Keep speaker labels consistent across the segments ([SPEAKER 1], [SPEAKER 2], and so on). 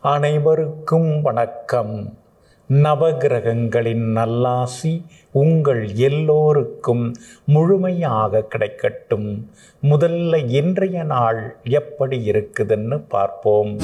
[SPEAKER 1] அனைவருக்கும் வணக்கம் நவகிரகங்களின் நல்லாசி உங்கள் எல்லோருக்கும் முழுமையாக கிடைக்கட்டும் முதல்ல இன்றைய நாள் எப்படி இருக்குதுன்னு பார்ப்போம்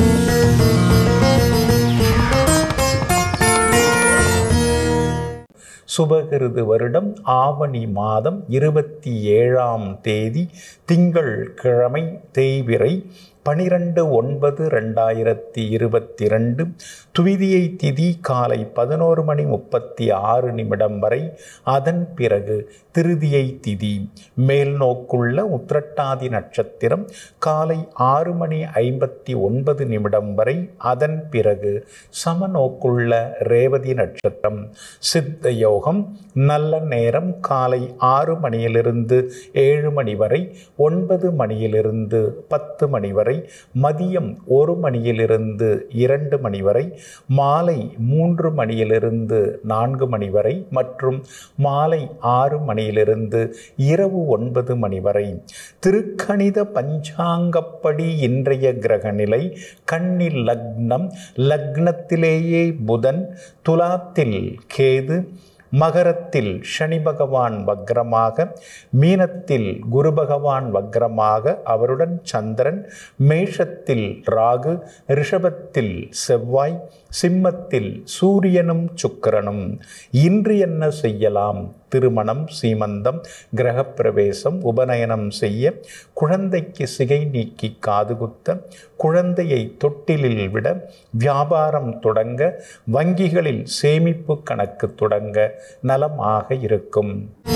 [SPEAKER 1] சுபகிருது வருடம் ஆவணி மாதம் இருபத்தி ஏழாம் தேதி திங்கள் கிழமை தேய்பிறை பனிரெண்டு ஒன்பது ரெண்டாயிரத்தி இருபத்தி ரெண்டு துவிதியை திதி காலை பதினோரு மணி முப்பத்தி ஆறு நிமிடம் வரை அதன் பிறகு திருதியை திதி மேல் நோக்குள்ள உத்திரட்டாதி நட்சத்திரம் காலை ஆறு மணி ஐம்பத்தி ஒன்பது நிமிடம் வரை அதன் பிறகு சமநோக்குள்ள ரேவதி நட்சத்திரம் சித்த யோகம் நல்ல நேரம் காலை ஆறு மணியிலிருந்து ஏழு மணி வரை ஒன்பது மணியிலிருந்து பத்து மணி வரை மதியம் ஒரு மணியிலிருந்து இரண்டு மணி வரை மாலை மூன்று மணியிலிருந்து நான்கு மணி வரை மற்றும் மாலை ஆறு மணியிலிருந்து இரவு ஒன்பது மணி வரை திருக்கணித பஞ்சாங்கப்படி இன்றைய கிரக நிலை கண்ணில் லக்னம் லக்னத்திலேயே புதன் துலாத்தில் கேது மகரத்தில் சனி பகவான் வக்ரமாக மீனத்தில் குரு பகவான் வக்ரமாக அவருடன் சந்திரன் மேஷத்தில் ராகு ரிஷபத்தில் செவ்வாய் சிம்மத்தில் சூரியனும் சுக்கிரனும் இன்று என்ன செய்யலாம் திருமணம் சீமந்தம் கிரகப்பிரவேசம் உபநயனம் செய்ய குழந்தைக்கு சிகை நீக்கி காதுகுத்த குழந்தையை தொட்டிலில் விட வியாபாரம் தொடங்க வங்கிகளில் சேமிப்பு கணக்கு தொடங்க நலமாக இருக்கும்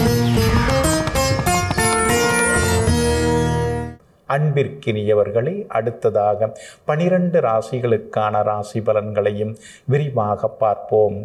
[SPEAKER 1] அன்பிற்கினியவர்களே அடுத்ததாக பனிரெண்டு ராசிகளுக்கான ராசி பலன்களையும் விரிவாக பார்ப்போம்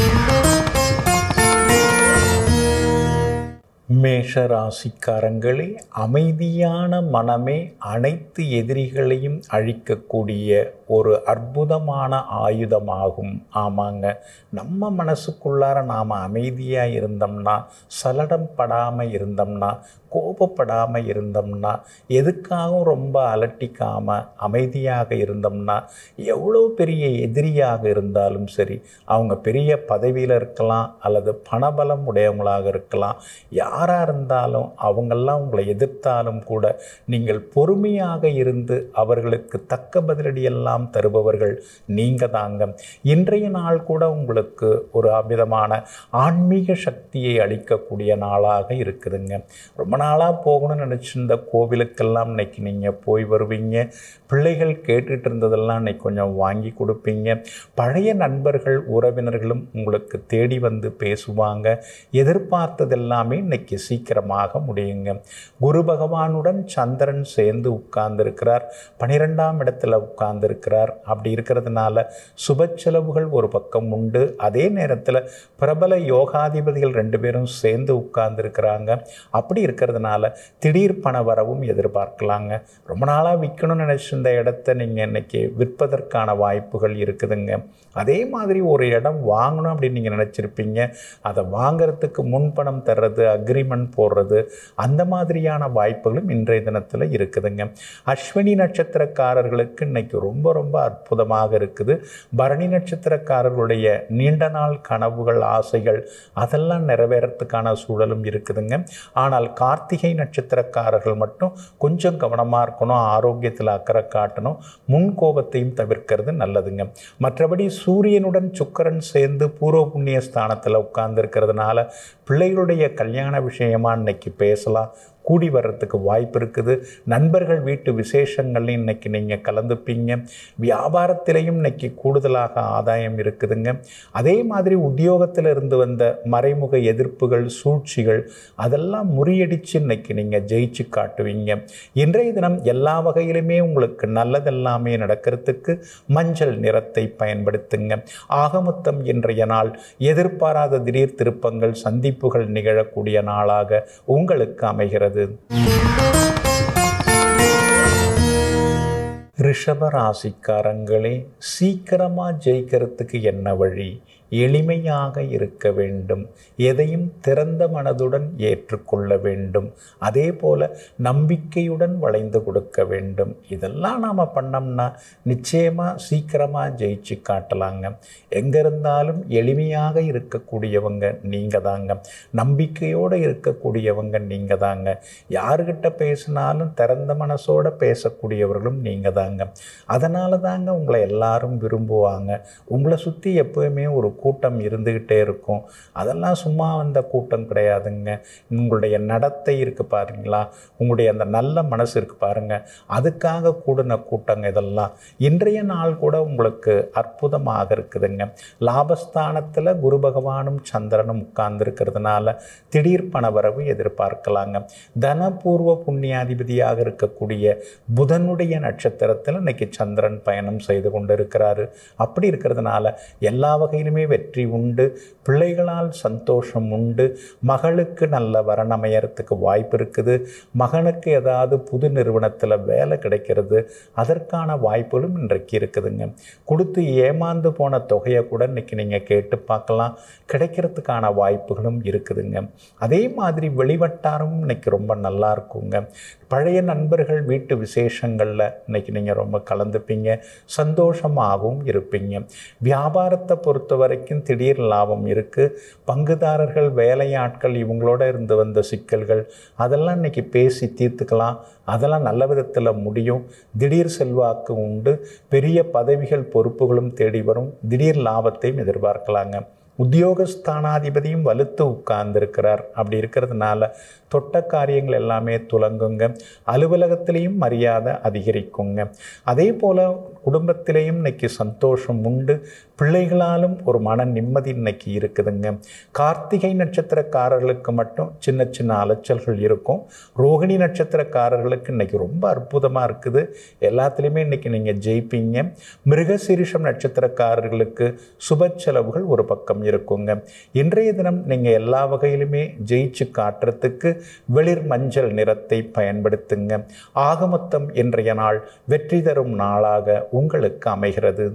[SPEAKER 1] மேஷ ராசிக்காரங்களே அமைதியான மனமே அனைத்து எதிரிகளையும் அழிக்கக்கூடிய ஒரு அற்புதமான ஆயுதமாகும் ஆமாங்க நம்ம மனசுக்குள்ளார நாம் அமைதியாக இருந்தோம்னா சலடம் படாமல் இருந்தோம்னா கோபப்படாமல் இருந்தோம்னா எதுக்காகவும் ரொம்ப அலட்டிக்காமல் அமைதியாக இருந்தோம்னா எவ்வளோ பெரிய எதிரியாக இருந்தாலும் சரி அவங்க பெரிய பதவியில் இருக்கலாம் அல்லது பணபலம் உடையவங்களாக இருக்கலாம் யாராக இருந்தாலும் அவங்கெல்லாம் உங்களை எதிர்த்தாலும் கூட நீங்கள் பொறுமையாக இருந்து அவர்களுக்கு தக்க பதிலடியெல்லாம் தருபவர்கள் நீங்கள் தாங்க இன்றைய நாள் கூட உங்களுக்கு ஒரு அமிதமான ஆன்மீக சக்தியை அளிக்கக்கூடிய நாளாக இருக்குதுங்க ரொம்ப நாளாக போகணும்னு நினச்சிருந்த கோவிலுக்கெல்லாம் இன்னைக்கு நீங்கள் போய் வருவீங்க பிள்ளைகள் கேட்டுட்டு இருந்ததெல்லாம் இன்னைக்கு கொஞ்சம் வாங்கி கொடுப்பீங்க பழைய நண்பர்கள் உறவினர்களும் உங்களுக்கு தேடி வந்து பேசுவாங்க எதிர்பார்த்ததெல்லாமே இன்னைக்கு சீக்கிரமாக முடியுங்க குரு பகவானுடன் சந்திரன் சேர்ந்து உட்கார்ந்துருக்கிறார் பனிரெண்டாம் இடத்துல உட்கார்ந்துருக்கிறார் அப்படி இருக்கிறதுனால சுப செலவுகள் ஒரு பக்கம் உண்டு அதே நேரத்தில் பிரபல யோகாதிபதிகள் ரெண்டு பேரும் சேர்ந்து உட்கார்ந்துருக்கிறாங்க அப்படி இருக்கிறதுனால திடீர் பண வரவும் எதிர்பார்க்கலாங்க ரொம்ப நாளாக விற்கணும்னு நினச்சிருந்த இடத்த நீங்கள் இன்னைக்கு விற்பதற்கான வாய்ப்புகள் இருக்குதுங்க அதே மாதிரி ஒரு இடம் வாங்கணும் அப்படின்னு நீங்கள் நினச்சிருப்பீங்க அதை வாங்கிறதுக்கு முன்பணம் தர்றது அக்ரிமெண்ட் போடுறது அந்த மாதிரியான வாய்ப்புகளும் இன்றைய தினத்தில் இருக்குதுங்க அஸ்வினி நட்சத்திரக்காரர்களுக்கு இன்னைக்கு ரொம்ப ரொம்ப அற்புதமாக இருக்குது பரணி நட்சத்திரக்காரர்களுடைய நீண்ட நாள் கனவுகள் ஆசைகள் அதெல்லாம் நிறைவேறத்துக்கான சூழலும் இருக்குதுங்க ஆனால் கார்த்திகை நட்சத்திரக்காரர்கள் மட்டும் கொஞ்சம் கவனமாக இருக்கணும் ஆரோக்கியத்தில் அக்கறை காட்டணும் முன் கோபத்தையும் தவிர்க்கிறது நல்லதுங்க மற்றபடி சூரியனுடன் சுக்கரன் சேர்ந்து பூர்வ புண்ணிய ஸ்தானத்தில் உட்கார்ந்துருக்கிறதுனால பிள்ளைகளுடைய கல்யாண விஷயமா இன்னைக்கு பேசலாம் கூடி வர்றதுக்கு வாய்ப்பு இருக்குது நண்பர்கள் வீட்டு விசேஷங்கள்லையும் இன்னைக்கு நீங்கள் கலந்துப்பீங்க வியாபாரத்திலையும் இன்னைக்கு கூடுதலாக ஆதாயம் இருக்குதுங்க அதே மாதிரி உத்தியோகத்தில் இருந்து வந்த மறைமுக எதிர்ப்புகள் சூழ்ச்சிகள் அதெல்லாம் முறியடித்து இன்னைக்கு நீங்கள் ஜெயிச்சு காட்டுவீங்க இன்றைய தினம் எல்லா வகையிலுமே உங்களுக்கு நல்லதெல்லாமே நடக்கிறதுக்கு மஞ்சள் நிறத்தை பயன்படுத்துங்க ஆகமொத்தம் இன்றைய நாள் எதிர்பாராத திடீர் திருப்பங்கள் சந்திப்புகள் நிகழக்கூடிய நாளாக உங்களுக்கு அமைகிறது ரிஷப ராசிக்காரங்களே சீக்கிரமாக ஜெயிக்கிறதுக்கு என்ன வழி எளிமையாக இருக்க வேண்டும் எதையும் திறந்த மனதுடன் ஏற்றுக்கொள்ள வேண்டும் அதே போல் நம்பிக்கையுடன் வளைந்து கொடுக்க வேண்டும் இதெல்லாம் நாம் பண்ணோம்னா நிச்சயமாக சீக்கிரமாக ஜெயிச்சு காட்டலாங்க எங்கே இருந்தாலும் எளிமையாக இருக்கக்கூடியவங்க நீங்கள் தாங்க நம்பிக்கையோடு இருக்கக்கூடியவங்க நீங்கள் தாங்க யாருக்கிட்ட பேசினாலும் திறந்த மனசோட பேசக்கூடியவர்களும் நீங்கள் தாங்க அதனால தாங்க உங்களை எல்லாரும் விரும்புவாங்க உங்களை சுற்றி எப்போவுமே ஒரு கூட்டம் இருந்துக்கிட்டே இருக்கும் அதெல்லாம் சும்மா வந்த கூட்டம் கிடையாதுங்க உங்களுடைய நடத்தை இருக்குது பாருங்களா உங்களுடைய அந்த நல்ல மனசு இருக்குது பாருங்கள் அதுக்காக கூடின கூட்டங்க இதெல்லாம் இன்றைய நாள் கூட உங்களுக்கு அற்புதமாக இருக்குதுங்க லாபஸ்தானத்தில் குரு பகவானும் சந்திரனும் உட்கார்ந்துருக்கிறதுனால திடீர் பணவரவு எதிர்பார்க்கலாங்க தனபூர்வ புண்ணியாதிபதியாக இருக்கக்கூடிய புதனுடைய நட்சத்திரத்தில் இன்னைக்கு சந்திரன் பயணம் செய்து கொண்டு இருக்கிறாரு அப்படி இருக்கிறதுனால எல்லா வகையிலுமே வெற்றி உண்டு பிள்ளைகளால் சந்தோஷம் உண்டு மகளுக்கு நல்ல வரன் அமையறதுக்கு வாய்ப்பு இருக்குது மகனுக்கு ஏதாவது புது நிறுவனத்தில் வேலை கிடைக்கிறது அதற்கான வாய்ப்புகளும் இன்றைக்கு இருக்குதுங்க கொடுத்து ஏமாந்து போன தொகையை கூட இன்னைக்கு நீங்கள் கேட்டு பார்க்கலாம் கிடைக்கிறதுக்கான வாய்ப்புகளும் இருக்குதுங்க அதே மாதிரி வெளிவட்டாரமும் இன்னைக்கு ரொம்ப நல்லா இருக்குங்க பழைய நண்பர்கள் வீட்டு விசேஷங்களில் இன்னைக்கு நீங்கள் ரொம்ப கலந்துப்பீங்க சந்தோஷமாகவும் இருப்பீங்க வியாபாரத்தை பொறுத்த வரைக்கும் திடீர் லாபம் இருக்குது பங்குதாரர்கள் வேலையாட்கள் இவங்களோட இருந்து வந்த சிக்கல்கள் அதெல்லாம் இன்னைக்கு பேசி தீர்த்துக்கலாம் அதெல்லாம் நல்ல விதத்தில் முடியும் திடீர் செல்வாக்கு உண்டு பெரிய பதவிகள் பொறுப்புகளும் தேடி வரும் திடீர் லாபத்தையும் எதிர்பார்க்கலாங்க உத்தியோகஸ்தானாதிபதியும் வலுத்து உட்கார்ந்துருக்கிறார் அப்படி இருக்கிறதுனால தொட்ட காரியங்கள் எல்லாமே துலங்குங்க அலுவலகத்திலையும் மரியாதை அதிகரிக்குங்க அதே போல் குடும்பத்திலையும் இன்னைக்கு சந்தோஷம் உண்டு பிள்ளைகளாலும் ஒரு மன நிம்மதி இன்னைக்கு இருக்குதுங்க கார்த்திகை நட்சத்திரக்காரர்களுக்கு மட்டும் சின்ன சின்ன அலைச்சல்கள் இருக்கும் ரோகிணி நட்சத்திரக்காரர்களுக்கு இன்னைக்கு ரொம்ப அற்புதமாக இருக்குது எல்லாத்துலேயுமே இன்னைக்கு நீங்கள் ஜெயிப்பீங்க மிருகசீரிஷம் நட்சத்திரக்காரர்களுக்கு சுப செலவுகள் ஒரு பக்கம் இருக்குங்க இன்றைய தினம் நீங்கள் எல்லா வகையிலுமே ஜெயிச்சு காட்டுறதுக்கு வெளிர் மஞ்சள் நிறத்தை பயன்படுத்துங்க ஆகமொத்தம் இன்றைய நாள் வெற்றி தரும் நாளாக உங்களுக்கு அமைகிறது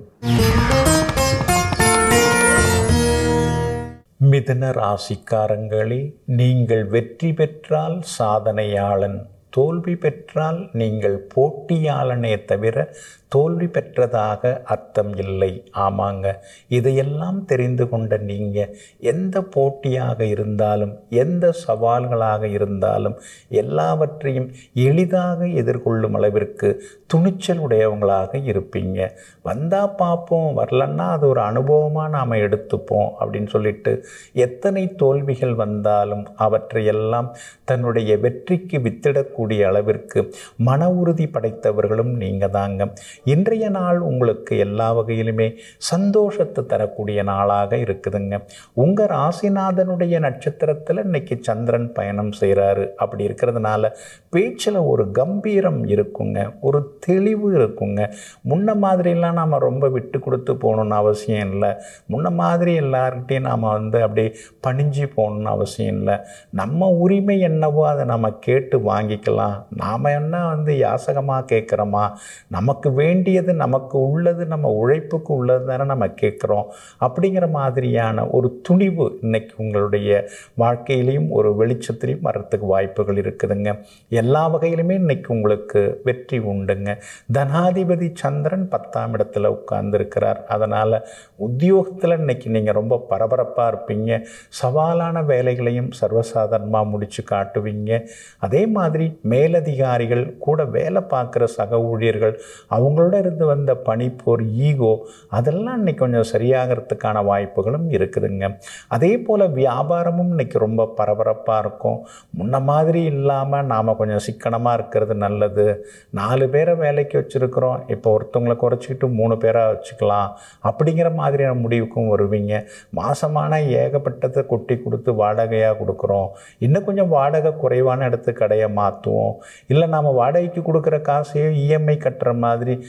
[SPEAKER 1] மிதுன ராசிக்காரங்களே நீங்கள் வெற்றி பெற்றால் சாதனையாளன் தோல்வி பெற்றால் நீங்கள் போட்டியாளனே தவிர தோல்வி பெற்றதாக அர்த்தம் இல்லை ஆமாங்க இதையெல்லாம் தெரிந்து கொண்ட நீங்கள் எந்த போட்டியாக இருந்தாலும் எந்த சவால்களாக இருந்தாலும் எல்லாவற்றையும் எளிதாக எதிர்கொள்ளும் அளவிற்கு துணிச்சல் உடையவங்களாக இருப்பீங்க வந்தால் பார்ப்போம் வரலன்னா அது ஒரு அனுபவமாக நாம் எடுத்துப்போம் அப்படின்னு சொல்லிட்டு எத்தனை தோல்விகள் வந்தாலும் அவற்றையெல்லாம் தன்னுடைய வெற்றிக்கு வித்திடக்கூடிய அளவிற்கு மன உறுதி படைத்தவர்களும் நீங்கள் தாங்க இன்றைய நாள் உங்களுக்கு எல்லா வகையிலுமே சந்தோஷத்தை தரக்கூடிய நாளாக இருக்குதுங்க உங்கள் ராசிநாதனுடைய நட்சத்திரத்தில் இன்னைக்கு சந்திரன் பயணம் செய்கிறாரு அப்படி இருக்கிறதுனால பேச்சில் ஒரு கம்பீரம் இருக்குங்க ஒரு தெளிவு இருக்குங்க முன்ன மாதிரிலாம் நாம் ரொம்ப விட்டு கொடுத்து போகணுன்னு அவசியம் இல்லை முன்ன மாதிரி எல்லார்கிட்டையும் நாம் வந்து அப்படியே பணிஞ்சு போகணுன்னு அவசியம் இல்லை நம்ம உரிமை என்னவோ அதை நம்ம கேட்டு வாங்கிக்கலாம் நாம் என்ன வந்து யாசகமாக கேட்குறோமா நமக்கு வேண்டியது நமக்கு உள்ளது நம்ம உழைப்புக்கு உள்ளது தானே நம்ம கேட்குறோம் அப்படிங்கிற மாதிரியான ஒரு துணிவு இன்னைக்கு உங்களுடைய வாழ்க்கையிலையும் ஒரு வெளிச்சத்திலையும் வர்றதுக்கு வாய்ப்புகள் இருக்குதுங்க எல்லா வகையிலுமே இன்னைக்கு உங்களுக்கு வெற்றி உண்டுங்க தனாதிபதி சந்திரன் பத்தாம் இடத்துல உட்கார்ந்துருக்கிறார் அதனால் உத்தியோகத்தில் இன்னைக்கு நீங்கள் ரொம்ப பரபரப்பாக இருப்பீங்க சவாலான வேலைகளையும் சர்வசாதாரணமாக முடித்து காட்டுவீங்க அதே மாதிரி மேலதிகாரிகள் கூட வேலை பார்க்குற சக ஊழியர்கள் அவங்களோட இருந்து வந்த பனிப்போர் ஈகோ அதெல்லாம் இன்னைக்கு கொஞ்சம் சரியாகிறதுக்கான வாய்ப்புகளும் இருக்குதுங்க அதே போல் வியாபாரமும் இன்னைக்கு ரொம்ப பரபரப்பாக இருக்கும் முன்ன மாதிரி இல்லாமல் நாம் கொஞ்சம் சிக்கனமாக இருக்கிறது நல்லது நாலு பேரை வேலைக்கு வச்சுருக்கிறோம் இப்போ ஒருத்தவங்களை குறைச்சிக்கிட்டு மூணு பேராக வச்சுக்கலாம் அப்படிங்கிற மாதிரியான முடிவுக்கும் வருவீங்க மாசமான ஏகப்பட்டதை கொட்டி கொடுத்து வாடகையாக கொடுக்குறோம் இன்னும் கொஞ்சம் வாடகை குறைவான இடத்து கடையை மாற்றுவோம் இல்லை நாம் வாடகைக்கு கொடுக்குற காசையும் இஎம்ஐ கட்டுற மாதிரி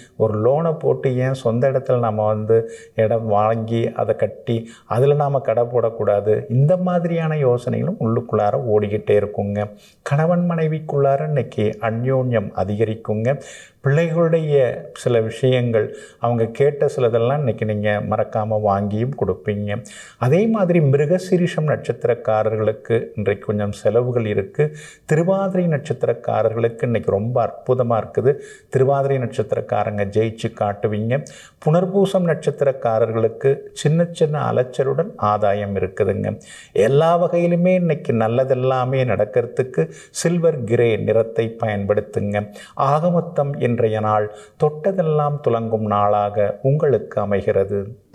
[SPEAKER 1] ஒரு லோனை போட்டு ஏன் சொந்த இடத்துல நம்ம வந்து இடம் வாங்கி அதை கட்டி அதில் நாம் கடை போடக்கூடாது இந்த மாதிரியான யோசனைகளும் உள்ளுக்குள்ளார ஓடிக்கிட்டே இருக்குங்க கணவன் மனைவிக்குள்ளார இன்னைக்கு அந்யோன்யம் அதிகரிக்குங்க பிள்ளைகளுடைய சில விஷயங்கள் அவங்க கேட்ட சிலதெல்லாம் இன்றைக்கி நீங்கள் மறக்காமல் வாங்கியும் கொடுப்பீங்க அதே மாதிரி மிருகசிரிஷம் நட்சத்திரக்காரர்களுக்கு இன்றைக்கு கொஞ்சம் செலவுகள் இருக்குது திருவாதிரை நட்சத்திரக்காரர்களுக்கு இன்றைக்கி ரொம்ப அற்புதமாக இருக்குது திருவாதிரை நட்சத்திரக்காரங்க ஜெயிச்சு காட்டுவீங்க புனர்பூசம் நட்சத்திரக்காரர்களுக்கு சின்ன சின்ன அலைச்சலுடன் ஆதாயம் இருக்குதுங்க எல்லா வகையிலுமே இன்னைக்கு நல்லதெல்லாமே நடக்கிறதுக்கு சில்வர் கிரே நிறத்தை பயன்படுத்துங்க ஆகமொத்தம் இன்றைய நாள் தொட்டதெல்லாம் துலங்கும் நாளாக உங்களுக்கு அமைகிறது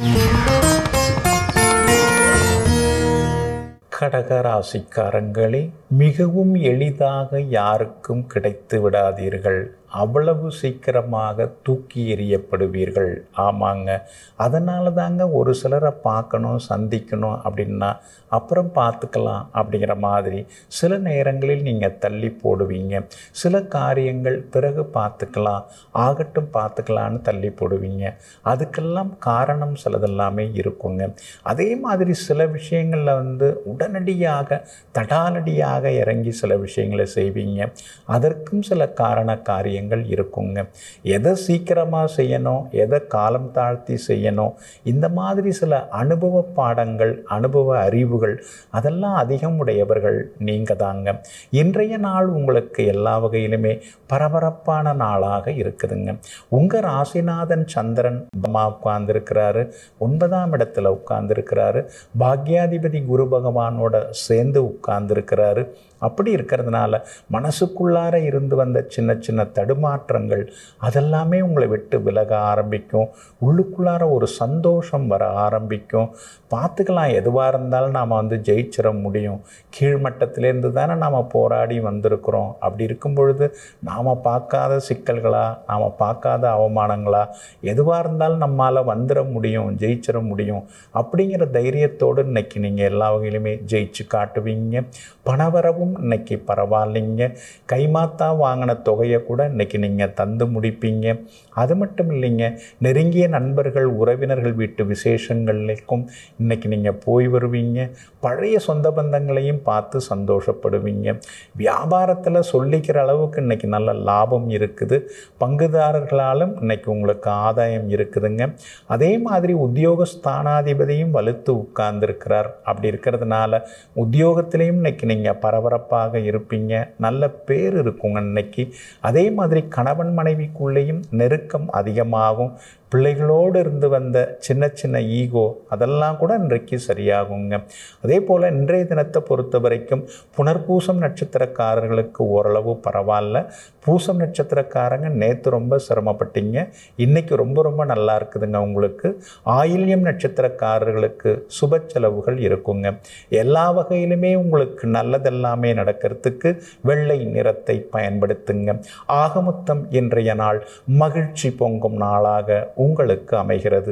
[SPEAKER 1] கடகராசிக்காரங்களே மிகவும் எளிதாக யாருக்கும் கிடைத்து விடாதீர்கள் அவ்வளவு சீக்கிரமாக தூக்கி எறியப்படுவீர்கள் ஆமாங்க அதனால தாங்க ஒரு சிலரை பார்க்கணும் சந்திக்கணும் அப்படின்னா அப்புறம் பார்த்துக்கலாம் அப்படிங்கிற மாதிரி சில நேரங்களில் நீங்கள் தள்ளி போடுவீங்க சில காரியங்கள் பிறகு பார்த்துக்கலாம் ஆகட்டும் பார்த்துக்கலான்னு தள்ளி போடுவீங்க அதுக்கெல்லாம் காரணம் சிலதெல்லாமே இருக்குங்க அதே மாதிரி சில விஷயங்களில் வந்து உடனடியாக தடாலடியாக இறங்கி சில விஷயங்களை செய்வீங்க அதற்கும் சில காரண காரியங்கள் இருக்குங்க எதை சீக்கிரமாக செய்யணும் எதை காலம் தாழ்த்தி செய்யணும் இந்த மாதிரி சில அனுபவ பாடங்கள் அனுபவ அறிவுகள் அதெல்லாம் அதிகம் உடையவர்கள் நீங்கள் தாங்க இன்றைய நாள் உங்களுக்கு எல்லா வகையிலுமே பரபரப்பான நாளாக இருக்குதுங்க உங்கள் ராசிநாதன் சந்திரன் பமா உட்கார்ந்துருக்கிறாரு ஒன்பதாம் இடத்துல உட்கார்ந்துருக்கிறாரு பாக்யாதிபதி குரு பகவானோட சேர்ந்து உட்கார்ந்துருக்கிறாரு அப்படி இருக்கிறதுனால மனசுக்குள்ளார இருந்து வந்த சின்ன சின்ன தடுமாற்றங்கள் அதெல்லாமே உங்களை விட்டு விலக ஆரம்பிக்கும் உள்ளுக்குள்ளார ஒரு சந்தோஷம் வர ஆரம்பிக்கும் பார்த்துக்கலாம் எதுவாக இருந்தாலும் நாம் வந்து ஜெயிச்சிட முடியும் கீழ்மட்டத்திலேருந்து தானே நாம் போராடி வந்திருக்கிறோம் அப்படி இருக்கும் பொழுது நாம் பார்க்காத சிக்கல்களா நாம் பார்க்காத அவமானங்களா எதுவாக இருந்தாலும் நம்மால் வந்துட முடியும் ஜெயிச்சிட முடியும் அப்படிங்கிற தைரியத்தோடு இன்னைக்கு நீங்கள் எல்லா வகையிலுமே ஜெயிச்சு காட்டுவீங்க பணவரவும் இன்னைக்கு பரவாயில்லைங்க கைமாத்தா வாங்கின தொகையை கூட இன்னைக்கு நீங்கள் தந்து முடிப்பீங்க அது மட்டும் இல்லைங்க நெருங்கிய நண்பர்கள் உறவினர்கள் வீட்டு விசேஷங்களுக்கும் இன்னைக்கு நீங்கள் போய் வருவீங்க பழைய சொந்த பந்தங்களையும் பார்த்து சந்தோஷப்படுவீங்க வியாபாரத்தில் சொல்லிக்கிற அளவுக்கு இன்னைக்கு நல்ல லாபம் இருக்குது பங்குதாரர்களாலும் இன்னைக்கு உங்களுக்கு ஆதாயம் இருக்குதுங்க அதே மாதிரி உத்தியோகஸ்தானாதிபதியும் வலுத்து உட்கார்ந்துருக்கிறார் அப்படி இருக்கிறதுனால உத்தியோகத்திலையும் இன்னைக்கு நீங்கள் பரபரப்பாக இருப்பீங்க நல்ல பேர் இருக்குங்க இன்னைக்கு அதே மாதிரி கணவன் மனைவிக்குள்ளேயும் நெருக்கம் அதிகமாகும் பிள்ளைகளோடு இருந்து வந்த சின்ன சின்ன ஈகோ அதெல்லாம் கூட இன்றைக்கு சரியாகுங்க அதே போல் இன்றைய தினத்தை பொறுத்த வரைக்கும் புனர்பூசம் நட்சத்திரக்காரர்களுக்கு ஓரளவு பரவாயில்ல பூசம் நட்சத்திரக்காரங்க நேற்று ரொம்ப சிரமப்பட்டீங்க இன்றைக்கி ரொம்ப ரொம்ப நல்லா இருக்குதுங்க உங்களுக்கு ஆயில்யம் நட்சத்திரக்காரர்களுக்கு சுப செலவுகள் இருக்குங்க எல்லா வகையிலுமே உங்களுக்கு நல்லதெல்லாமே நடக்கிறதுக்கு வெள்ளை நிறத்தை பயன்படுத்துங்க ஆகமொத்தம் இன்றைய நாள் மகிழ்ச்சி பொங்கும் நாளாக உங்களுக்கு அமைகிறது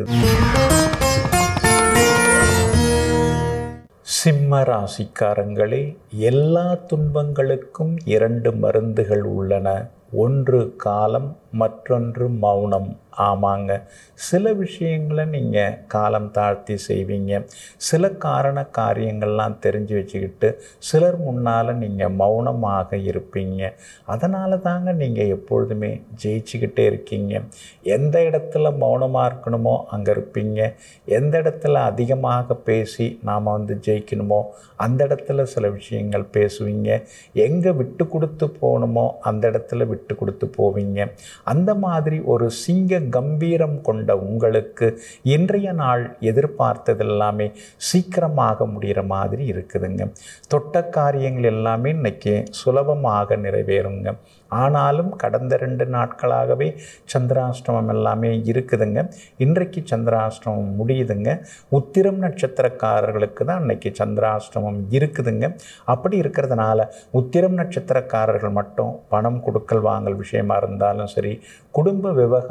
[SPEAKER 1] சிம்ம ராசிக்காரங்களே எல்லா துன்பங்களுக்கும் இரண்டு மருந்துகள் உள்ளன ஒன்று காலம் மற்றொன்று மௌனம் ஆமாங்க சில விஷயங்களை நீங்கள் காலம் தாழ்த்தி செய்வீங்க சில காரண காரியங்கள்லாம் தெரிஞ்சு வச்சுக்கிட்டு சிலர் முன்னால் நீங்கள் மௌனமாக இருப்பீங்க அதனால தாங்க நீங்கள் எப்பொழுதுமே ஜெயிச்சுக்கிட்டே இருக்கீங்க எந்த இடத்துல மௌனமாக இருக்கணுமோ அங்கே இருப்பீங்க எந்த இடத்துல அதிகமாக பேசி நாம் வந்து ஜெயிக்கணுமோ அந்த இடத்துல சில விஷயங்கள் பேசுவீங்க எங்கே விட்டு கொடுத்து போகணுமோ அந்த இடத்துல விட்டு கொடுத்து போவீங்க அந்த மாதிரி ஒரு சிங்க கம்பீரம் கொண்ட உங்களுக்கு இன்றைய நாள் எதிர்பார்த்ததெல்லாமே சீக்கிரமாக முடிகிற மாதிரி இருக்குதுங்க தொட்ட காரியங்கள் எல்லாமே இன்னைக்கு சுலபமாக நிறைவேறுங்க ஆனாலும் கடந்த ரெண்டு நாட்களாகவே சந்திராஷ்டமம் எல்லாமே இருக்குதுங்க இன்றைக்கு சந்திராஷ்டமம் முடியுதுங்க உத்திரம் நட்சத்திரக்காரர்களுக்கு தான் இன்னைக்கு சந்திராஷ்டமம் இருக்குதுங்க அப்படி இருக்கிறதுனால உத்திரம் நட்சத்திரக்காரர்கள் மட்டும் பணம் கொடுக்கல் வாங்கல் விஷயமா இருந்தாலும் சரி குடும்ப விவகாரங்களாக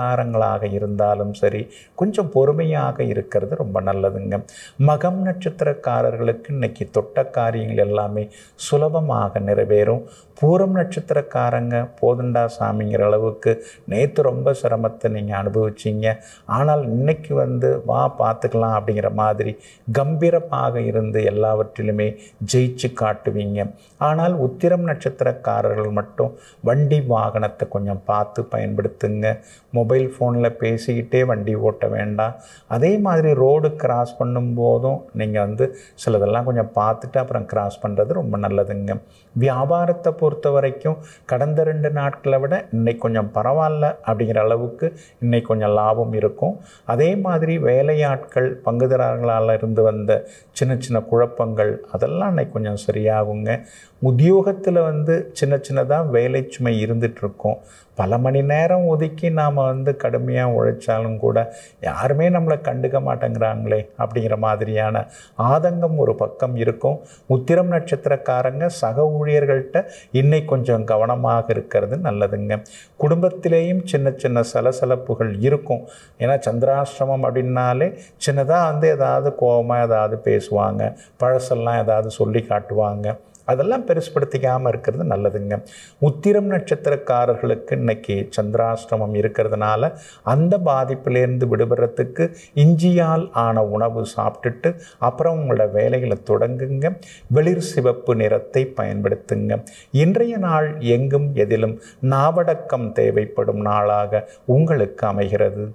[SPEAKER 1] நாளாக இருந்தாலும் சரி கொஞ்சம் பொறுமையாக இருக்கிறது ரொம்ப நல்லதுங்க மகம் நட்சத்திரக்காரர்களுக்கு இன்னைக்கு தொட்ட காரியங்கள் எல்லாமே சுலபமாக நிறைவேறும் பூரம் நட்சத்திரக்காரங்க போதண்டா சாமிங்கிற அளவுக்கு நேற்று ரொம்ப சிரமத்தை நீங்கள் அனுபவிச்சீங்க ஆனால் இன்னைக்கு வந்து வா பார்த்துக்கலாம் அப்படிங்கிற மாதிரி கம்பீரமாக இருந்து எல்லாவற்றிலுமே ஜெயிச்சு காட்டுவீங்க ஆனால் உத்திரம் நட்சத்திரக்காரர்கள் மட்டும் வண்டி வாகனத்தை கொஞ்சம் பார்த்து பயன்படுத்துங்க மொபைல் ஃபோனில் பேசிக்கிட்டே வண்டி ஓட்ட வேண்டாம் அதே மாதிரி ரோடு கிராஸ் பண்ணும்போதும் நீங்கள் வந்து சிலதெல்லாம் கொஞ்சம் பார்த்துட்டு அப்புறம் கிராஸ் பண்ணுறது ரொம்ப நல்லதுங்க வியாபாரத்தை பொறுத்த வரைக்கும் கடந்த ரெண்டு நாட்களை விட இன்னைக்கு கொஞ்சம் பரவாயில்ல அப்படிங்கிற அளவுக்கு இன்னைக்கு கொஞ்சம் லாபம் இருக்கும் அதே மாதிரி வேலையாட்கள் பங்குதாரர்களால் இருந்து வந்த சின்ன சின்ன குழப்பங்கள் அதெல்லாம் இன்னைக்கு கொஞ்சம் சரியாகுங்க உத்தியோகத்தில் வந்து சின்ன சின்னதாக வேலை சுமை இருந்துகிட்ருக்கும் பல மணி நேரம் ஒதுக்கி நாம் வந்து கடுமையாக உழைச்சாலும் கூட யாருமே நம்மளை கண்டுக்க மாட்டேங்கிறாங்களே அப்படிங்கிற மாதிரியான ஆதங்கம் ஒரு பக்கம் இருக்கும் உத்திரம் நட்சத்திரக்காரங்க சக ஊழியர்கள்ட்ட இன்னைக்கு கொஞ்சம் கவனமாக இருக்கிறது நல்லதுங்க குடும்பத்திலேயும் சின்ன சின்ன சலசலப்புகள் இருக்கும் ஏன்னா சந்திராஷ்டிரமம் அப்படின்னாலே சின்னதாக வந்து ஏதாவது கோபமாக ஏதாவது பேசுவாங்க பழசெல்லாம் ஏதாவது சொல்லி காட்டுவாங்க அதெல்லாம் பெருசுப்படுத்திக்காமல் இருக்கிறது நல்லதுங்க உத்திரம் நட்சத்திரக்காரர்களுக்கு இன்னைக்கு சந்திராஷ்டிரமம் இருக்கிறதுனால அந்த பாதிப்பிலேருந்து விடுபடுறதுக்கு இஞ்சியால் ஆன உணவு சாப்பிட்டுட்டு அப்புறம் உங்களோட வேலைகளை தொடங்குங்க வெளிர் சிவப்பு நிறத்தை பயன்படுத்துங்க இன்றைய நாள் எங்கும் எதிலும் நாவடக்கம் தேவைப்படும் நாளாக உங்களுக்கு அமைகிறது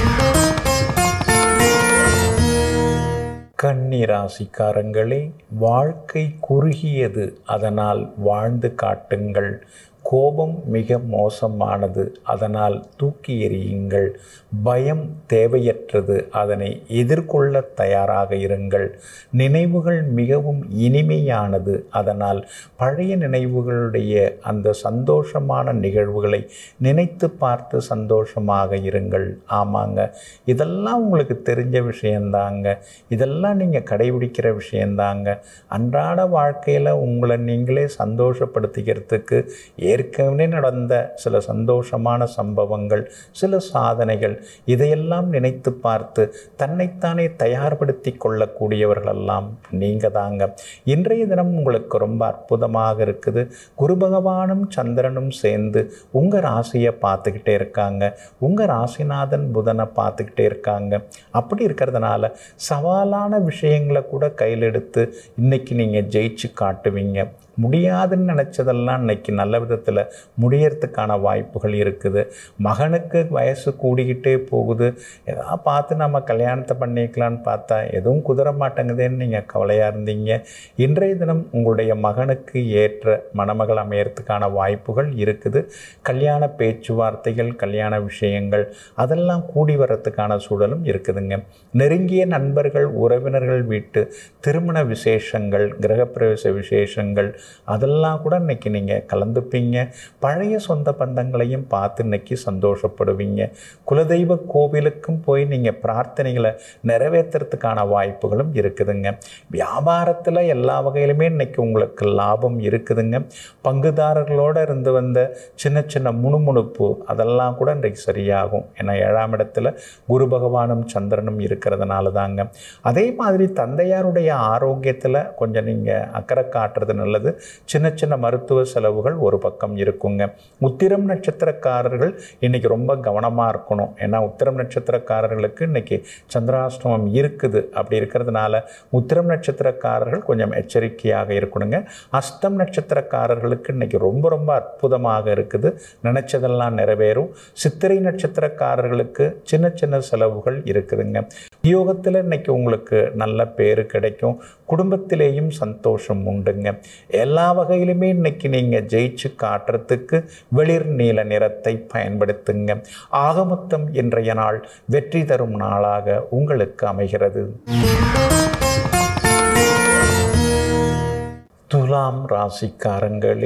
[SPEAKER 1] கன்னிராசிக்காரங்களே வாழ்க்கை குறுகியது அதனால் வாழ்ந்து காட்டுங்கள் கோபம் மிக மோசமானது அதனால் தூக்கி எறியுங்கள் பயம் தேவையற்றது அதனை எதிர்கொள்ள தயாராக இருங்கள் நினைவுகள் மிகவும் இனிமையானது அதனால் பழைய நினைவுகளுடைய அந்த சந்தோஷமான நிகழ்வுகளை நினைத்து பார்த்து சந்தோஷமாக இருங்கள் ஆமாங்க இதெல்லாம் உங்களுக்கு தெரிஞ்ச விஷயந்தாங்க இதெல்லாம் நீங்கள் கடைபிடிக்கிற விஷயந்தாங்க அன்றாட வாழ்க்கையில் உங்களை நீங்களே சந்தோஷப்படுத்திக்கிறதுக்கு ஏற்கனவே நடந்த சில சந்தோஷமான சம்பவங்கள் சில சாதனைகள் இதையெல்லாம் நினைத்து பார்த்து தன்னைத்தானே தயார்படுத்தி கொள்ளக்கூடியவர்களெல்லாம் நீங்கள் தாங்க இன்றைய தினம் உங்களுக்கு ரொம்ப அற்புதமாக இருக்குது குரு பகவானும் சந்திரனும் சேர்ந்து உங்கள் ராசியை பார்த்துக்கிட்டே இருக்காங்க உங்கள் ராசிநாதன் புதனை பார்த்துக்கிட்டே இருக்காங்க அப்படி இருக்கிறதுனால சவாலான விஷயங்களை கூட கையில் எடுத்து இன்னைக்கு நீங்கள் ஜெயிச்சு காட்டுவீங்க முடியாதுன்னு நினச்சதெல்லாம் இன்னைக்கு நல்ல விதத்தில் முடியறதுக்கான வாய்ப்புகள் இருக்குது மகனுக்கு வயசு கூடிக்கிட்டே போகுது ஏதாவது பார்த்து நம்ம கல்யாணத்தை பண்ணிக்கலான்னு பார்த்தா எதுவும் குதிர மாட்டேங்குதேன்னு நீங்கள் கவலையாக இருந்தீங்க இன்றைய தினம் உங்களுடைய மகனுக்கு ஏற்ற மணமகள் அமையறதுக்கான வாய்ப்புகள் இருக்குது கல்யாண பேச்சுவார்த்தைகள் கல்யாண விஷயங்கள் அதெல்லாம் கூடி வர்றதுக்கான சூழலும் இருக்குதுங்க நெருங்கிய நண்பர்கள் உறவினர்கள் வீட்டு திருமண விசேஷங்கள் கிரகப்பிரவேச விசேஷங்கள் அதெல்லாம் கூட இன்னைக்கு நீங்கள் கலந்துப்பீங்க பழைய சொந்த பந்தங்களையும் பார்த்து இன்னைக்கு சந்தோஷப்படுவீங்க குலதெய்வ கோவிலுக்கும் போய் நீங்கள் பிரார்த்தனைகளை நிறைவேற்றுறதுக்கான வாய்ப்புகளும் இருக்குதுங்க வியாபாரத்தில் எல்லா வகையிலுமே இன்னைக்கு உங்களுக்கு லாபம் இருக்குதுங்க பங்குதாரர்களோடு இருந்து வந்த சின்ன சின்ன முணுமுணுப்பு அதெல்லாம் கூட இன்றைக்கு சரியாகும் ஏன்னா ஏழாம் இடத்துல குரு பகவானும் சந்திரனும் இருக்கிறதுனால தாங்க அதே மாதிரி தந்தையாருடைய ஆரோக்கியத்தில் கொஞ்சம் நீங்கள் அக்கறை காட்டுறது நல்லது சின்ன சின்ன மருத்துவ செலவுகள் ஒரு பக்கம் இருக்குங்க உத்திரம் நட்சத்திரக்காரர்கள் இன்னைக்கு ரொம்ப கவனமாக இருக்கணும் ஏன்னா உத்திரம் நட்சத்திரக்காரர்களுக்கு இன்னைக்கு சந்திராஷ்டமம் இருக்குது அப்படி இருக்கிறதுனால உத்திரம் நட்சத்திரக்காரர்கள் கொஞ்சம் எச்சரிக்கையாக இருக்கணுங்க அஸ்தம் நட்சத்திரக்காரர்களுக்கு இன்னைக்கு ரொம்ப ரொம்ப அற்புதமாக இருக்குது நினைச்சதெல்லாம் நிறைவேறும் சித்திரை நட்சத்திரக்காரர்களுக்கு சின்ன சின்ன செலவுகள் இருக்குதுங்க உத்தியோகத்தில் இன்னைக்கு உங்களுக்கு நல்ல பேர் கிடைக்கும் குடும்பத்திலேயும் சந்தோஷம் உண்டுங்க எல்லா வகையிலுமே இன்னைக்கு நீங்கள் ஜெயிச்சு காட்டுறதுக்கு வெளிர் நீல நிறத்தை பயன்படுத்துங்க ஆகமொத்தம் இன்றைய நாள் வெற்றி தரும் நாளாக உங்களுக்கு அமைகிறது துலாம் ராசிக்காரங்களே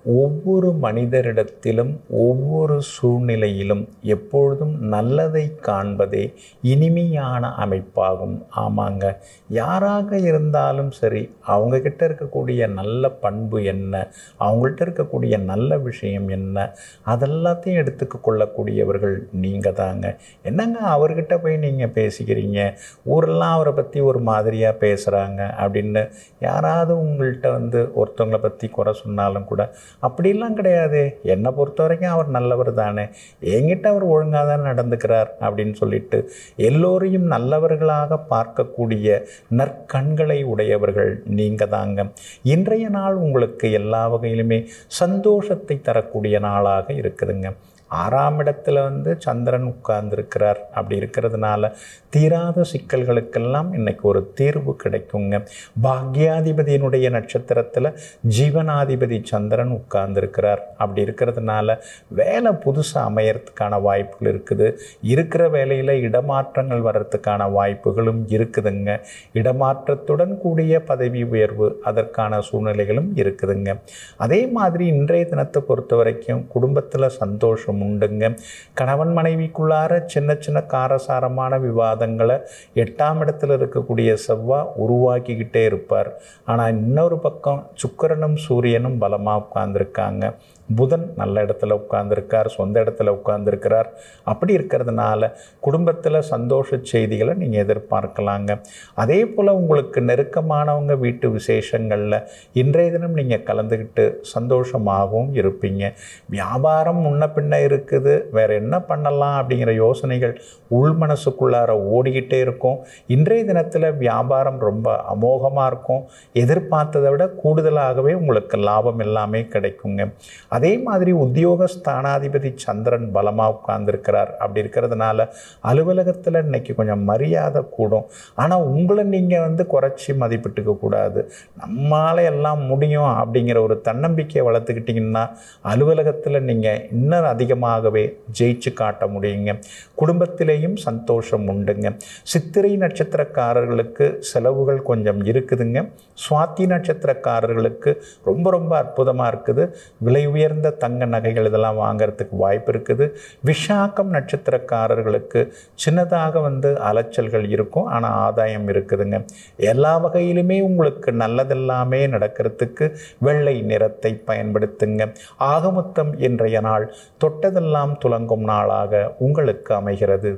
[SPEAKER 1] ஒவ்வொரு மனிதரிடத்திலும் ஒவ்வொரு சூழ்நிலையிலும் எப்பொழுதும் நல்லதை காண்பதே இனிமையான அமைப்பாகும் ஆமாங்க யாராக இருந்தாலும் சரி அவங்கக்கிட்ட இருக்கக்கூடிய நல்ல பண்பு என்ன அவங்கள்ட்ட இருக்கக்கூடிய நல்ல விஷயம் என்ன அதெல்லாத்தையும் எடுத்துக்க கொள்ளக்கூடியவர்கள் நீங்கள் தாங்க என்னங்க அவர்கிட்ட போய் நீங்கள் பேசிக்கிறீங்க ஊரெல்லாம் அவரை பற்றி ஒரு மாதிரியாக பேசுகிறாங்க அப்படின்னு யாராவது உங்கள்கிட்ட வந்து ஒருத்தவங்களை பற்றி குறை சொன்னாலும் கூட அப்படிலாம் கிடையாது என்னை பொறுத்த வரைக்கும் அவர் நல்லவர் தானே என்கிட்ட அவர் ஒழுங்காக தான் நடந்துக்கிறார் அப்படின்னு சொல்லிட்டு எல்லோரையும் நல்லவர்களாக பார்க்கக்கூடிய நற்கண்களை உடையவர்கள் நீங்கள் தாங்க இன்றைய நாள் உங்களுக்கு எல்லா வகையிலுமே சந்தோஷத்தை தரக்கூடிய நாளாக இருக்குதுங்க ஆறாம் இடத்துல வந்து சந்திரன் உட்கார்ந்துருக்கிறார் அப்படி இருக்கிறதுனால தீராத சிக்கல்களுக்கெல்லாம் இன்னைக்கு ஒரு தீர்வு கிடைக்குங்க பாக்யாதிபதியினுடைய நட்சத்திரத்தில் ஜீவனாதிபதி சந்திரன் உட்கார்ந்துருக்கிறார் அப்படி இருக்கிறதுனால வேலை புதுசாக அமையறதுக்கான வாய்ப்புகள் இருக்குது இருக்கிற வேலையில் இடமாற்றங்கள் வர்றதுக்கான வாய்ப்புகளும் இருக்குதுங்க இடமாற்றத்துடன் கூடிய பதவி உயர்வு அதற்கான சூழ்நிலைகளும் இருக்குதுங்க அதே மாதிரி இன்றைய தினத்தை பொறுத்த வரைக்கும் குடும்பத்தில் சந்தோஷம் உண்டுங்க கணவன் மனைவிக்குள்ளார சின்ன சின்ன காரசாரமான விவாதங்களை எட்டாம் இடத்துல இருக்கக்கூடிய செவ்வாய் உருவாக்கிக்கிட்டே இருப்பார் ஆனால் இன்னொரு பக்கம் சுக்கிரனும் சூரியனும் பலமாக உட்கார்ந்துருக்காங்க புதன் நல்ல இடத்துல உட்கார்ந்துருக்கார் சொந்த இடத்துல உட்கார்ந்துருக்கிறார் அப்படி இருக்கிறதுனால குடும்பத்தில் சந்தோஷ செய்திகளை நீங்கள் எதிர்பார்க்கலாங்க அதே போல் உங்களுக்கு நெருக்கமானவங்க வீட்டு விசேஷங்களில் இன்றைய தினம் நீங்கள் கலந்துக்கிட்டு சந்தோஷமாகவும் இருப்பீங்க வியாபாரம் முன்ன பின்ன இருக்குது வேறு என்ன பண்ணலாம் அப்படிங்கிற யோசனைகள் உள் மனசுக்குள்ளார ஓடிக்கிட்டே இருக்கும் இன்றைய தினத்தில் வியாபாரம் ரொம்ப அமோகமாக இருக்கும் எதிர்பார்த்ததை விட கூடுதலாகவே உங்களுக்கு லாபம் எல்லாமே கிடைக்குங்க அதே மாதிரி உத்தியோக ஸ்தானாதிபதி சந்திரன் பலமாக உட்கார்ந்துருக்கிறார் அப்படி இருக்கிறதுனால அலுவலகத்தில் இன்னைக்கு கொஞ்சம் மரியாதை கூடும் ஆனால் உங்களை நீங்கள் வந்து குறைச்சி மதிப்பிட்டுக்க கூடாது நம்மளால எல்லாம் முடியும் அப்படிங்கிற ஒரு தன்னம்பிக்கையை வளர்த்துக்கிட்டிங்கன்னா அலுவலகத்தில் நீங்கள் இன்னும் அதிகமாகவே ஜெயிச்சு காட்ட முடியுங்க குடும்பத்திலேயும் சந்தோஷம் உண்டுங்க சித்திரை நட்சத்திரக்காரர்களுக்கு செலவுகள் கொஞ்சம் இருக்குதுங்க சுவாத்தி நட்சத்திரக்காரர்களுக்கு ரொம்ப ரொம்ப அற்புதமாக இருக்குது விலை உயர்ந்த தங்க நகைகள் இதெல்லாம் வாங்கிறதுக்கு வாய்ப்பு இருக்குது விஷாக்கம் நட்சத்திரக்காரர்களுக்கு சின்னதாக வந்து அலைச்சல்கள் இருக்கும் ஆனால் ஆதாயம் இருக்குதுங்க எல்லா வகையிலுமே உங்களுக்கு நல்லதெல்லாமே நடக்கிறதுக்கு வெள்ளை நிறத்தை பயன்படுத்துங்க ஆகமொத்தம் இன்றைய நாள் தொட்டதெல்லாம் துலங்கும் நாளாக உங்களுக்கு அமைகிறது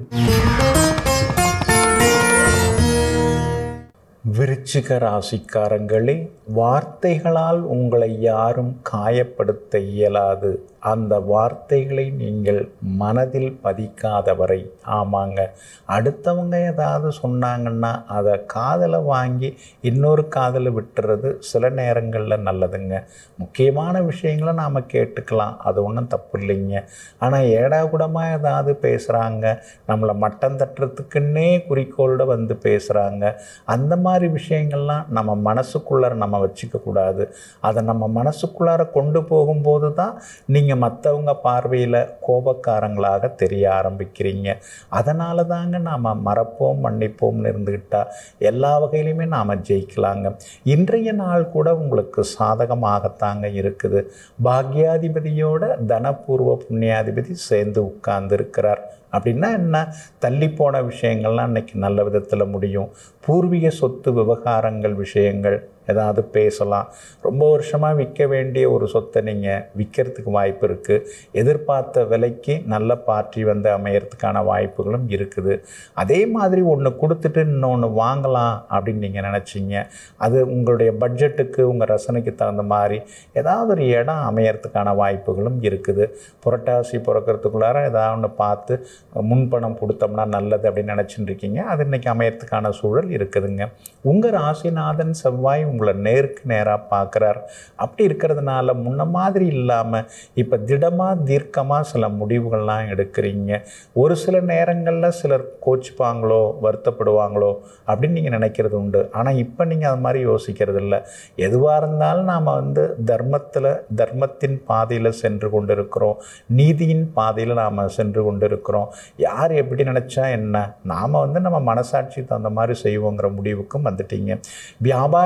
[SPEAKER 1] விருச்சிக ராசிக்காரங்களே வார்த்தைகளால் உங்களை யாரும் காயப்படுத்த இயலாது அந்த வார்த்தைகளை நீங்கள் மனதில் பதிக்காதவரை ஆமாங்க அடுத்தவங்க ஏதாவது சொன்னாங்கன்னா அதை காதில் வாங்கி இன்னொரு காதில் விட்டுறது சில நேரங்களில் நல்லதுங்க முக்கியமான விஷயங்களை நாம் கேட்டுக்கலாம் அது ஒன்றும் தப்பு இல்லைங்க ஆனால் ஏடாகுடமாக ஏதாவது பேசுகிறாங்க நம்மளை மட்டம் தட்டுறதுக்குன்னே குறிக்கோளோட வந்து பேசுகிறாங்க அந்த மாதிரி விஷயங்கள்லாம் நம்ம மனசுக்குள்ளார நம்ம வச்சுக்கக்கூடாது அதை நம்ம மனசுக்குள்ளார கொண்டு போகும்போது தான் நீங்கள் மற்றவங்க பார்வையில் கோபக்காரங்களாக தெரிய ஆரம்பிக்கிறீங்க அதனால தாங்க நாம் மறப்போம் மன்னிப்போம்னு இருந்துக்கிட்டால் எல்லா வகையிலையுமே நாம் ஜெயிக்கலாங்க இன்றைய நாள் கூட உங்களுக்கு சாதகமாகத்தாங்க இருக்குது பாக்யாதிபதியோட தனபூர்வ புண்ணியாதிபதி சேர்ந்து உட்கார்ந்து இருக்கிறார் அப்படின்னா என்ன தள்ளி போன விஷயங்கள்லாம் இன்னைக்கு நல்ல விதத்தில் முடியும் பூர்வீக சொத்து விவகாரங்கள் விஷயங்கள் ஏதாவது பேசலாம் ரொம்ப வருஷமாக விற்க வேண்டிய ஒரு சொத்தை நீங்கள் விற்கிறதுக்கு வாய்ப்பு இருக்குது எதிர்பார்த்த விலைக்கு நல்ல பார்ட்டி வந்து அமையறதுக்கான வாய்ப்புகளும் இருக்குது அதே மாதிரி ஒன்று கொடுத்துட்டு இன்னொன்று வாங்கலாம் அப்படின்னு நீங்கள் நினச்சிங்க அது உங்களுடைய பட்ஜெட்டுக்கு உங்கள் ரசனைக்கு தகுந்த மாதிரி ஏதாவது ஒரு இடம் அமையறதுக்கான வாய்ப்புகளும் இருக்குது புரட்டாசி பிறக்கிறதுக்குள்ளார ஏதாவது ஒன்று பார்த்து முன்பணம் கொடுத்தோம்னா நல்லது அப்படின்னு நினச்சிட்டு இருக்கீங்க அது இன்றைக்கி அமையறதுக்கான சூழல் இருக்குதுங்க உங்கள் ராசிநாதன் செவ்வாய் உங்களை நேருக்கு நேராக பார்க்குறார் அப்படி இருக்கிறதுனால முன்ன மாதிரி இல்லாமல் இப்போ திடமாக தீர்க்கமாக சில முடிவுகள்லாம் எடுக்கிறீங்க ஒரு சில நேரங்களில் சிலர் கோச்சிப்பாங்களோ வருத்தப்படுவாங்களோ அப்படின்னு நீங்கள் நினைக்கிறது உண்டு ஆனால் இப்போ நீங்கள் அது மாதிரி யோசிக்கிறது இல்லை எதுவாக இருந்தாலும் நாம் வந்து தர்மத்தில் தர்மத்தின் பாதையில் சென்று கொண்டு இருக்கிறோம் நீதியின் பாதையில் நாம் சென்று கொண்டு இருக்கிறோம் யார் எப்படி நினச்சா என்ன நாம் வந்து நம்ம மனசாட்சி தகுந்த மாதிரி செய்வோங்கிற முடிவுக்கும் வந்துட்டீங்க வியாபாரத்தை பொறுத்த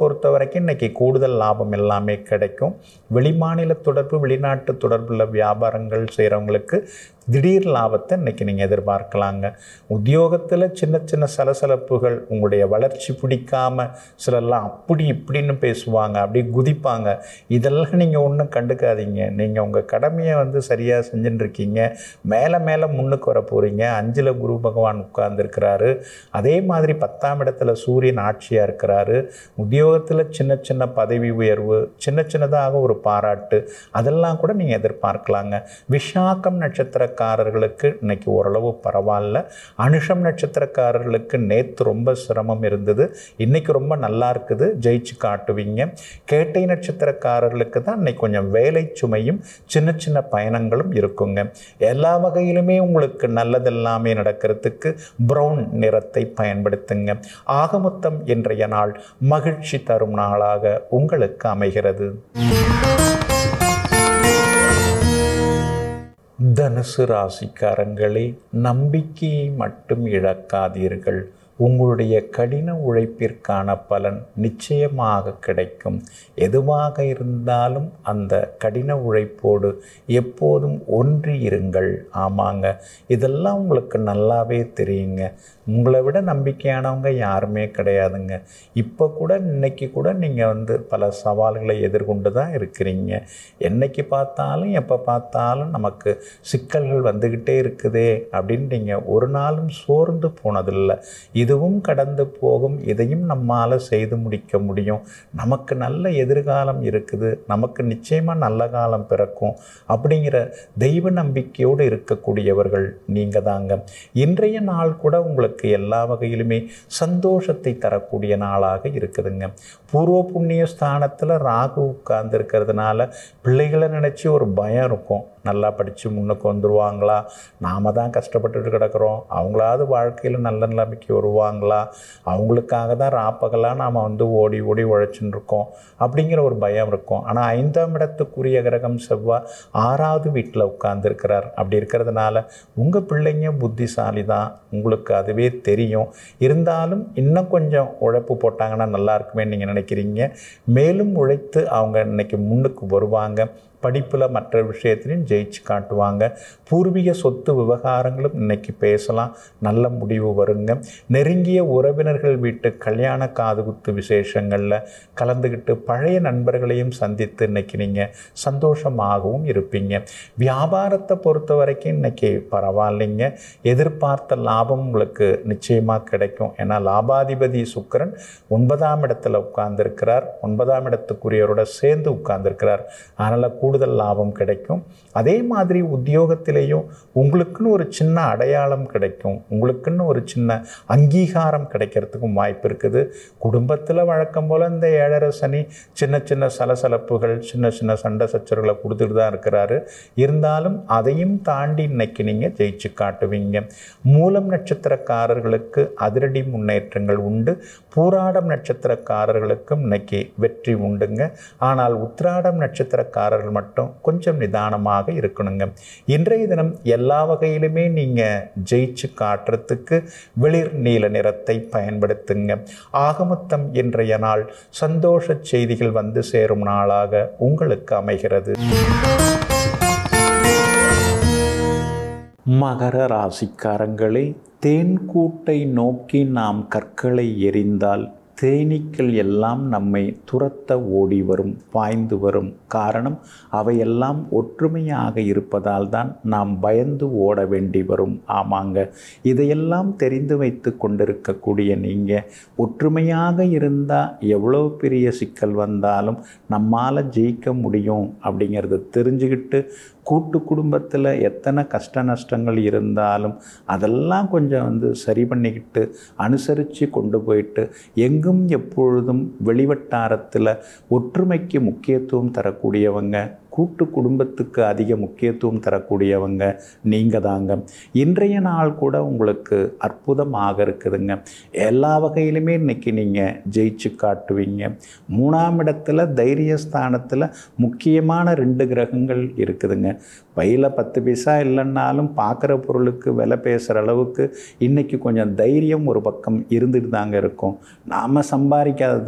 [SPEAKER 1] பொறுத்த வரைக்கும் இன்றைக்கி கூடுதல் லாபம் எல்லாமே கிடைக்கும் வெளிமாநில தொடர்பு வெளிநாட்டு தொடர்புள்ள வியாபாரங்கள் செய்கிறவங்களுக்கு திடீர் லாபத்தை இன்றைக்கி நீங்கள் எதிர்பார்க்கலாங்க உத்தியோகத்தில் சின்ன சின்ன சலசலப்புகள் உங்களுடைய வளர்ச்சி பிடிக்காமல் சிலர்லாம் அப்படி இப்படின்னு பேசுவாங்க அப்படி குதிப்பாங்க இதெல்லாம் நீங்கள் ஒன்றும் கண்டுக்காதீங்க நீங்கள் உங்கள் கடமையை வந்து சரியாக செஞ்சுட்டு இருக்கீங்க மேலே மேலே முன்னுக்கு வர போகிறீங்க அஞ்சில் குரு பகவான் உட்கார்ந்துருக்கிறாரு அதே மாதிரி பத்தாம் இடத்துல சூரியன் ஆட்சியாக இருக்கிறாரு உத்தியோகத்தில் சின்ன சின்ன பதவி உயர்வு சின்ன சின்னதாக ஒரு பாராட்டு அதெல்லாம் கூட நீங்கள் எதிர்பார்க்கலாங்க விஷாக்கம் நட்சத்திரக்காரர்களுக்கு இன்னைக்கு ஓரளவு பரவாயில்ல அனுஷம் நட்சத்திரக்காரர்களுக்கு நேற்று ரொம்ப சிரமம் இருந்தது இன்னைக்கு ரொம்ப நல்லா இருக்குது ஜெயிச்சு காட்டுவீங்க கேட்டை நட்சத்திரக்காரர்களுக்கு தான் இன்னைக்கு கொஞ்சம் வேலை சுமையும் சின்ன சின்ன பயணங்களும் இருக்குங்க எல்லா வகையிலுமே உங்களுக்கு நல்லதெல்லாமே நடக்கிறதுக்கு ப்ரௌன் நிறத்தை பயன்படுத்துங்க ஆகமொத்தம் இன்றைய நாள் மகிழ்ச்சி தரும் நாளாக உங்களுக்கு அமைகிறது தனுசு ராசிக்காரங்களே நம்பிக்கையை மட்டும் இழக்காதீர்கள் உங்களுடைய கடின உழைப்பிற்கான பலன் நிச்சயமாக கிடைக்கும் எதுவாக இருந்தாலும் அந்த கடின உழைப்போடு எப்போதும் ஒன்றி இருங்கள் ஆமாங்க இதெல்லாம் உங்களுக்கு நல்லாவே தெரியுங்க உங்களை விட நம்பிக்கையானவங்க யாருமே கிடையாதுங்க இப்போ கூட இன்னைக்கு கூட நீங்கள் வந்து பல சவால்களை எதிர்கொண்டு தான் இருக்கிறீங்க என்னைக்கு பார்த்தாலும் எப்போ பார்த்தாலும் நமக்கு சிக்கல்கள் வந்துக்கிட்டே இருக்குதே அப்படின்னு நீங்கள் ஒரு நாளும் சோர்ந்து போனதில்லை இதுவும் கடந்து போகும் இதையும் நம்மால் செய்து முடிக்க முடியும் நமக்கு நல்ல எதிர்காலம் இருக்குது நமக்கு நிச்சயமாக நல்ல காலம் பிறக்கும் அப்படிங்கிற தெய்வ நம்பிக்கையோடு இருக்கக்கூடியவர்கள் நீங்கள் தாங்க இன்றைய நாள் கூட உங்களுக்கு எல்லா வகையிலுமே சந்தோஷத்தை தரக்கூடிய நாளாக இருக்குதுங்க பூர்வ புண்ணிய ஸ்தானத்தில் ராகு உட்கார்ந்து இருக்கிறதுனால பிள்ளைகளை நினச்சி ஒரு பயம் இருக்கும் நல்லா படித்து முன்னுக்கு வந்துடுவாங்களா நாம் தான் கஷ்டப்பட்டுட்டு கிடக்கிறோம் அவங்களாவது வாழ்க்கையில் நல்ல நிலைமைக்கு வருவாங்களா அவங்களுக்காக தான் ராப்பகலாக நாம் வந்து ஓடி ஓடி உழைச்சின்னு இருக்கோம் அப்படிங்கிற ஒரு பயம் இருக்கும் ஆனால் ஐந்தாம் இடத்துக்குரிய கிரகம் செவ்வாய் ஆறாவது வீட்டில் உட்கார்ந்துருக்கிறார் அப்படி இருக்கிறதுனால உங்கள் பிள்ளைங்க புத்திசாலி தான் உங்களுக்கு அதுவே தெரியும் இருந்தாலும் இன்னும் கொஞ்சம் உழைப்பு போட்டாங்கன்னா நல்லா இருக்குமே நீங்கள் நினைக்கிறீங்க மேலும் உழைத்து அவங்க இன்னைக்கு முன்னுக்கு வருவாங்க படிப்பில் மற்ற விஷயத்திலையும் ஜெயிச்சு காட்டுவாங்க பூர்வீக சொத்து விவகாரங்களும் இன்னைக்கு பேசலாம் நல்ல முடிவு வருங்க நெருங்கிய உறவினர்கள் வீட்டு கல்யாண காதுகுத்து விசேஷங்களில் கலந்துக்கிட்டு பழைய நண்பர்களையும் சந்தித்து இன்னைக்கு நீங்கள் சந்தோஷமாகவும் இருப்பீங்க வியாபாரத்தை பொறுத்த வரைக்கும் இன்னைக்கு பரவாயில்லைங்க எதிர்பார்த்த லாபம் உங்களுக்கு நிச்சயமாக கிடைக்கும் ஏன்னா லாபாதிபதி சுக்கரன் ஒன்பதாம் இடத்துல உட்கார்ந்துருக்கிறார் ஒன்பதாம் இடத்துக்குரியவரோட சேர்ந்து உட்கார்ந்துருக்கிறார் அதனால் கூடுதல் லாபம் கிடைக்கும் அதே மாதிரி உத்தியோகத்திலேயும் உங்களுக்குன்னு ஒரு சின்ன அடையாளம் கிடைக்கும் உங்களுக்குன்னு ஒரு சின்ன அங்கீகாரம் கிடைக்கிறதுக்கும் வாய்ப்பு இருக்குது குடும்பத்தில் வழக்கம் போல் இந்த ஏழரை சனி சின்ன சின்ன சலசலப்புகள் சின்ன சின்ன சண்டை சச்சரவுகளை கொடுத்துட்டு தான் இருக்கிறாரு இருந்தாலும் அதையும் தாண்டி இன்னைக்கு நீங்கள் ஜெயிச்சு காட்டுவீங்க மூலம் நட்சத்திரக்காரர்களுக்கு அதிரடி முன்னேற்றங்கள் உண்டு பூராடம் நட்சத்திரக்காரர்களுக்கும் இன்னைக்கு வெற்றி உண்டுங்க ஆனால் உத்திராடம் நட்சத்திரக்காரர்கள் மட்டும் கொஞ்சம் நிதானமாக இருக்கணுங்க இன்றைய தினம் எல்லா வகையிலுமே நீங்கள் ஜெயிச்சு காட்டுறதுக்கு வெளிர் நீல நிறத்தை பயன்படுத்துங்க ஆகமொத்தம் இன்றைய நாள் சந்தோஷ செய்திகள் வந்து சேரும் நாளாக உங்களுக்கு அமைகிறது மகர ராசிக்காரங்களே தேன்கூட்டை நோக்கி நாம் கற்களை எறிந்தால் தேனீக்கள் எல்லாம் நம்மை துரத்த ஓடி வரும் பாய்ந்து வரும் காரணம் அவையெல்லாம் ஒற்றுமையாக இருப்பதால் தான் நாம் பயந்து ஓட வேண்டி வரும் ஆமாங்க இதையெல்லாம் தெரிந்து வைத்து கொண்டிருக்கக்கூடிய நீங்கள் ஒற்றுமையாக இருந்தால் எவ்வளோ பெரிய சிக்கல் வந்தாலும் நம்மால் ஜெயிக்க முடியும் அப்படிங்கிறத தெரிஞ்சுக்கிட்டு கூட்டு குடும்பத்தில் எத்தனை கஷ்ட நஷ்டங்கள் இருந்தாலும் அதெல்லாம் கொஞ்சம் வந்து சரி பண்ணிக்கிட்டு அனுசரித்து கொண்டு போயிட்டு எங்கும் எப்பொழுதும் வெளிவட்டாரத்தில் ஒற்றுமைக்கு முக்கியத்துவம் தரக்கூடியவங்க கூட்டு குடும்பத்துக்கு அதிக முக்கியத்துவம் தரக்கூடியவங்க நீங்கள் தாங்க இன்றைய நாள் கூட உங்களுக்கு அற்புதமாக இருக்குதுங்க எல்லா வகையிலுமே இன்னைக்கு நீங்கள் ஜெயிச்சு காட்டுவீங்க மூணாம் இடத்துல தைரியஸ்தானத்தில் முக்கியமான ரெண்டு கிரகங்கள் இருக்குதுங்க பையில் பத்து பைசா இல்லைன்னாலும் பார்க்குற பொருளுக்கு விலை பேசுகிற அளவுக்கு இன்றைக்கி கொஞ்சம் தைரியம் ஒரு பக்கம் இருந்துட்டு தாங்க இருக்கும் நாம் சம்பாதிக்காததா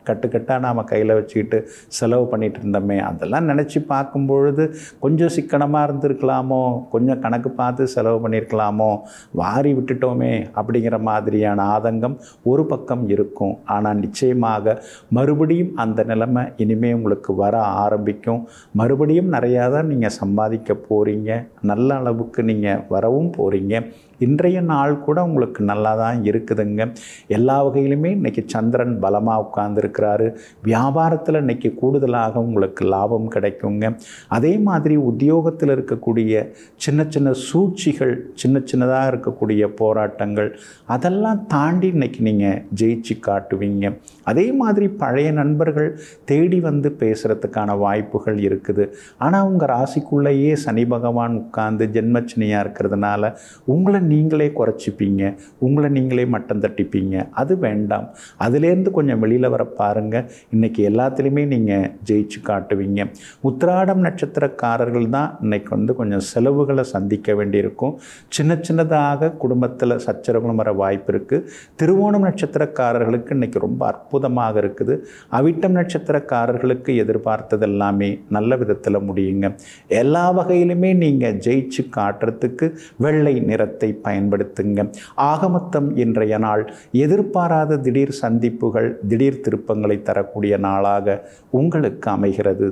[SPEAKER 1] கட்டுக்கட்டாக நாம் கையில் வச்சுக்கிட்டு செலவு பண்ணிகிட்டு இருந்தோமே அதெல்லாம் நினச்சி பார்க்கும் பொழுது கொஞ்சம் சிக்கனமாக இருந்திருக்கலாமோ கொஞ்சம் கணக்கு பார்த்து செலவு பண்ணியிருக்கலாமோ வாரி விட்டுட்டோமே அப்படிங்கிற மாதிரியான ஆதங்கம் ஒரு பக்கம் இருக்கும் ஆனால் நிச்சயமாக மறுபடியும் அந்த நிலைமை இனிமேல் உங்களுக்கு வர ஆரம்பிக்கும் மறுபடியும் நிறையா தான் நீங்கள் சம்பாதிக்க போகிறீங்க நல்ல அளவுக்கு நீங்கள் வரவும் போகிறீங்க இன்றைய நாள் கூட உங்களுக்கு நல்லா தான் இருக்குதுங்க எல்லா வகையிலுமே இன்றைக்கி சந்திரன் பலமாக உட்கார்ந்துருக்கிறாரு வியாபாரத்தில் இன்றைக்கி கூடுதலாக உங்களுக்கு லாபம் கிடைக்குங்க அதே மாதிரி உத்தியோகத்தில் இருக்கக்கூடிய சின்ன சின்ன சூழ்ச்சிகள் சின்ன சின்னதாக இருக்கக்கூடிய போராட்டங்கள் அதெல்லாம் தாண்டி இன்றைக்கி நீங்கள் ஜெயிச்சு காட்டுவீங்க அதே மாதிரி பழைய நண்பர்கள் தேடி வந்து பேசுகிறதுக்கான வாய்ப்புகள் இருக்குது ஆனால் உங்கள் ராசிக்குள்ளேயே சனி பகவான் உட்கார்ந்து ஜென்மச்சனியாக இருக்கிறதுனால உங்களை நீங்களே குறைச்சிப்பீங்க உங்களை நீங்களே மட்டம் தட்டிப்பீங்க அது வேண்டாம் அதுலேருந்து கொஞ்சம் வெளியில் வர பாருங்கள் இன்றைக்கி எல்லாத்துலேயுமே நீங்கள் ஜெயிச்சு காட்டுவீங்க உத்திராடம் நட்சத்திரக்காரர்கள் தான் இன்றைக்கி வந்து கொஞ்சம் செலவுகளை சந்திக்க வேண்டியிருக்கும் சின்ன சின்னதாக குடும்பத்தில் சச்சரவுகளும் வர வாய்ப்பு இருக்குது திருவோணம் நட்சத்திரக்காரர்களுக்கு இன்றைக்கி ரொம்ப அற்புதமாக இருக்குது அவிட்டம் நட்சத்திரக்காரர்களுக்கு எதிர்பார்த்தது எல்லாமே நல்ல விதத்தில் முடியுங்க எல்லா வகையிலுமே நீங்கள் ஜெயிச்சு காட்டுறதுக்கு வெள்ளை நிறத்தை பயன்படுத்துங்க ஆகமத்தம் இன்றைய நாள் எதிர்பாராத திடீர் சந்திப்புகள் திடீர் திருப்பங்களை தரக்கூடிய நாளாக உங்களுக்கு அமைகிறது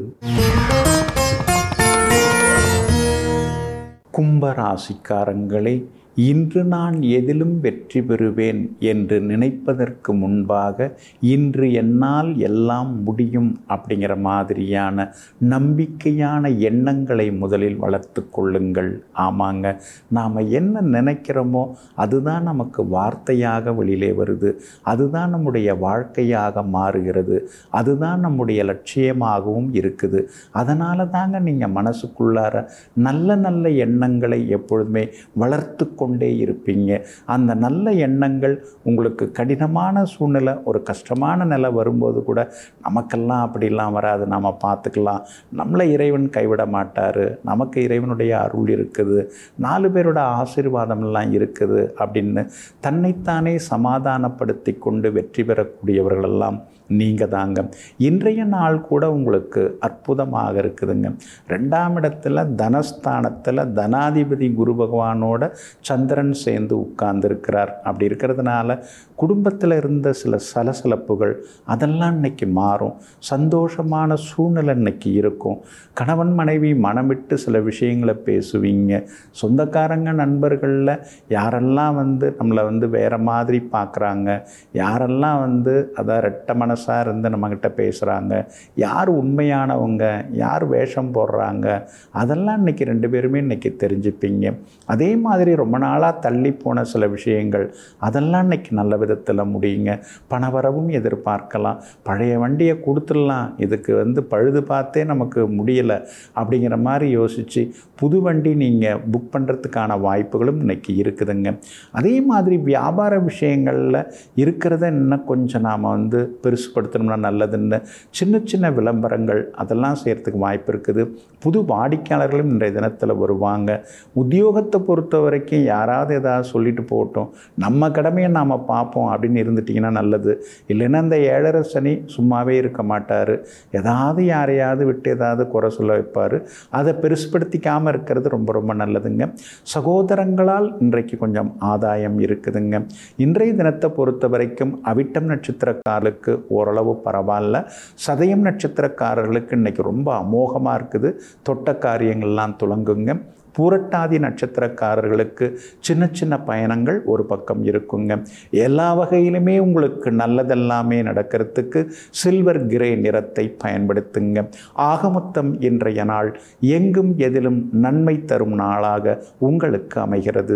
[SPEAKER 1] கும்பராசிக்காரங்களே இன்று நான் எதிலும் வெற்றி பெறுவேன் என்று நினைப்பதற்கு முன்பாக இன்று என்னால் எல்லாம் முடியும் அப்படிங்கிற மாதிரியான நம்பிக்கையான எண்ணங்களை முதலில் வளர்த்து கொள்ளுங்கள் ஆமாங்க நாம் என்ன நினைக்கிறோமோ அதுதான் நமக்கு வார்த்தையாக வெளியிலே வருது அதுதான் நம்முடைய வாழ்க்கையாக மாறுகிறது அதுதான் நம்முடைய லட்சியமாகவும் இருக்குது அதனால தாங்க நீங்கள் மனசுக்குள்ளார நல்ல நல்ல எண்ணங்களை எப்பொழுதுமே வளர்த்து கொண்டே இருப்பீங்க அந்த நல்ல எண்ணங்கள் உங்களுக்கு கடினமான சூழ்நிலை ஒரு கஷ்டமான நிலை வரும்போது கூட நமக்கெல்லாம் அப்படிலாம் வராது நாம் பார்த்துக்கலாம் நம்மளை இறைவன் கைவிட மாட்டார் நமக்கு இறைவனுடைய அருள் இருக்குது நாலு பேரோட ஆசீர்வாதம்லாம் இருக்குது அப்படின்னு தன்னைத்தானே சமாதானப்படுத்தி கொண்டு வெற்றி பெறக்கூடியவர்களெல்லாம் நீங்கள் தாங்க இன்றைய நாள் கூட உங்களுக்கு அற்புதமாக இருக்குதுங்க ரெண்டாம் இடத்துல தனஸ்தானத்தில் தனாதிபதி குரு பகவானோட சந்திரன் சேர்ந்து உட்கார்ந்துருக்கிறார் அப்படி இருக்கிறதுனால குடும்பத்தில் இருந்த சில சலசலப்புகள் அதெல்லாம் இன்னைக்கு மாறும் சந்தோஷமான சூழ்நிலை இன்னைக்கு இருக்கும் கணவன் மனைவி மனமிட்டு சில விஷயங்களை பேசுவீங்க சொந்தக்காரங்க நண்பர்களில் யாரெல்லாம் வந்து நம்மளை வந்து வேறு மாதிரி பார்க்குறாங்க யாரெல்லாம் வந்து அதான் ரெட்ட மனசாக இருந்து நம்மக்கிட்ட பேசுகிறாங்க யார் உண்மையானவங்க யார் வேஷம் போடுறாங்க அதெல்லாம் இன்றைக்கி ரெண்டு பேருமே இன்றைக்கி தெரிஞ்சுப்பீங்க அதே மாதிரி ரொம்ப நாளாக தள்ளி போன சில விஷயங்கள் அதெல்லாம் இன்றைக்கி நல்ல விதத்தில் முடியுங்க பணவரவும் எதிர்பார்க்கலாம் பழைய வண்டியை கொடுத்துடலாம் இதுக்கு வந்து பழுது பார்த்தே நமக்கு முடியலை அப்படிங்கிற மாதிரி யோசித்து புது வண்டி நீங்கள் புக் பண்ணுறதுக்கான வாய்ப்புகளும் இன்றைக்கி இருக்குதுங்க அதே மாதிரி வியாபார விஷயங்களில் இருக்கிறத இன்னும் கொஞ்சம் நாம் வந்து பெருசுப்படுத்தணும்னா நல்லதுன்னு சின்ன சின்ன விளம்பரங்கள் அதெல்லாம் செய்கிறதுக்கு வாய்ப்பு இருக்குது புது வாடிக்கையாளர்களும் இன்றைய தினத்தில் வருவாங்க உத்தியோகத்தை பொறுத்த வரைக்கும் யாராவது ஏதாவது சொல்லிட்டு போகட்டும் நம்ம கடமையை நாம் பார்ப்போம் அப்படின்னு இருந்துட்டிங்கன்னா நல்லது இல்லைன்னா இந்த ஏழரை சனி சும்மாவே இருக்க மாட்டார் ஏதாவது யாரையாவது விட்டு ஏதாவது குறை சொல்ல வைப்பார் அதை பெருசுப்படுத்திக்காமல் இருக்கிறது ரொம்ப ரொம்ப நல்லதுங்க சகோதரங்களால் இன்றைக்கு கொஞ்சம் ஆதாயம் இருக்குதுங்க இன்றைய தினத்தை பொறுத்த வரைக்கும் அவிட்டம் நட்சத்திரக்காரர்களுக்கு ஓரளவு பரவாயில்ல சதயம் நட்சத்திரக்காரர்களுக்கு இன்றைக்கி ரொம்ப அமோகமாக இருக்குது தொட்ட காரியங்கள்லாம் துளங்குங்க பூரட்டாதி நட்சத்திரக்காரர்களுக்கு சின்ன சின்ன பயணங்கள் ஒரு பக்கம் இருக்குங்க எல்லா வகையிலுமே உங்களுக்கு நல்லதெல்லாமே நடக்கிறதுக்கு சில்வர் கிரே நிறத்தை பயன்படுத்துங்க ஆகமொத்தம் இன்றைய நாள் எங்கும் எதிலும் நன்மை தரும் நாளாக உங்களுக்கு அமைகிறது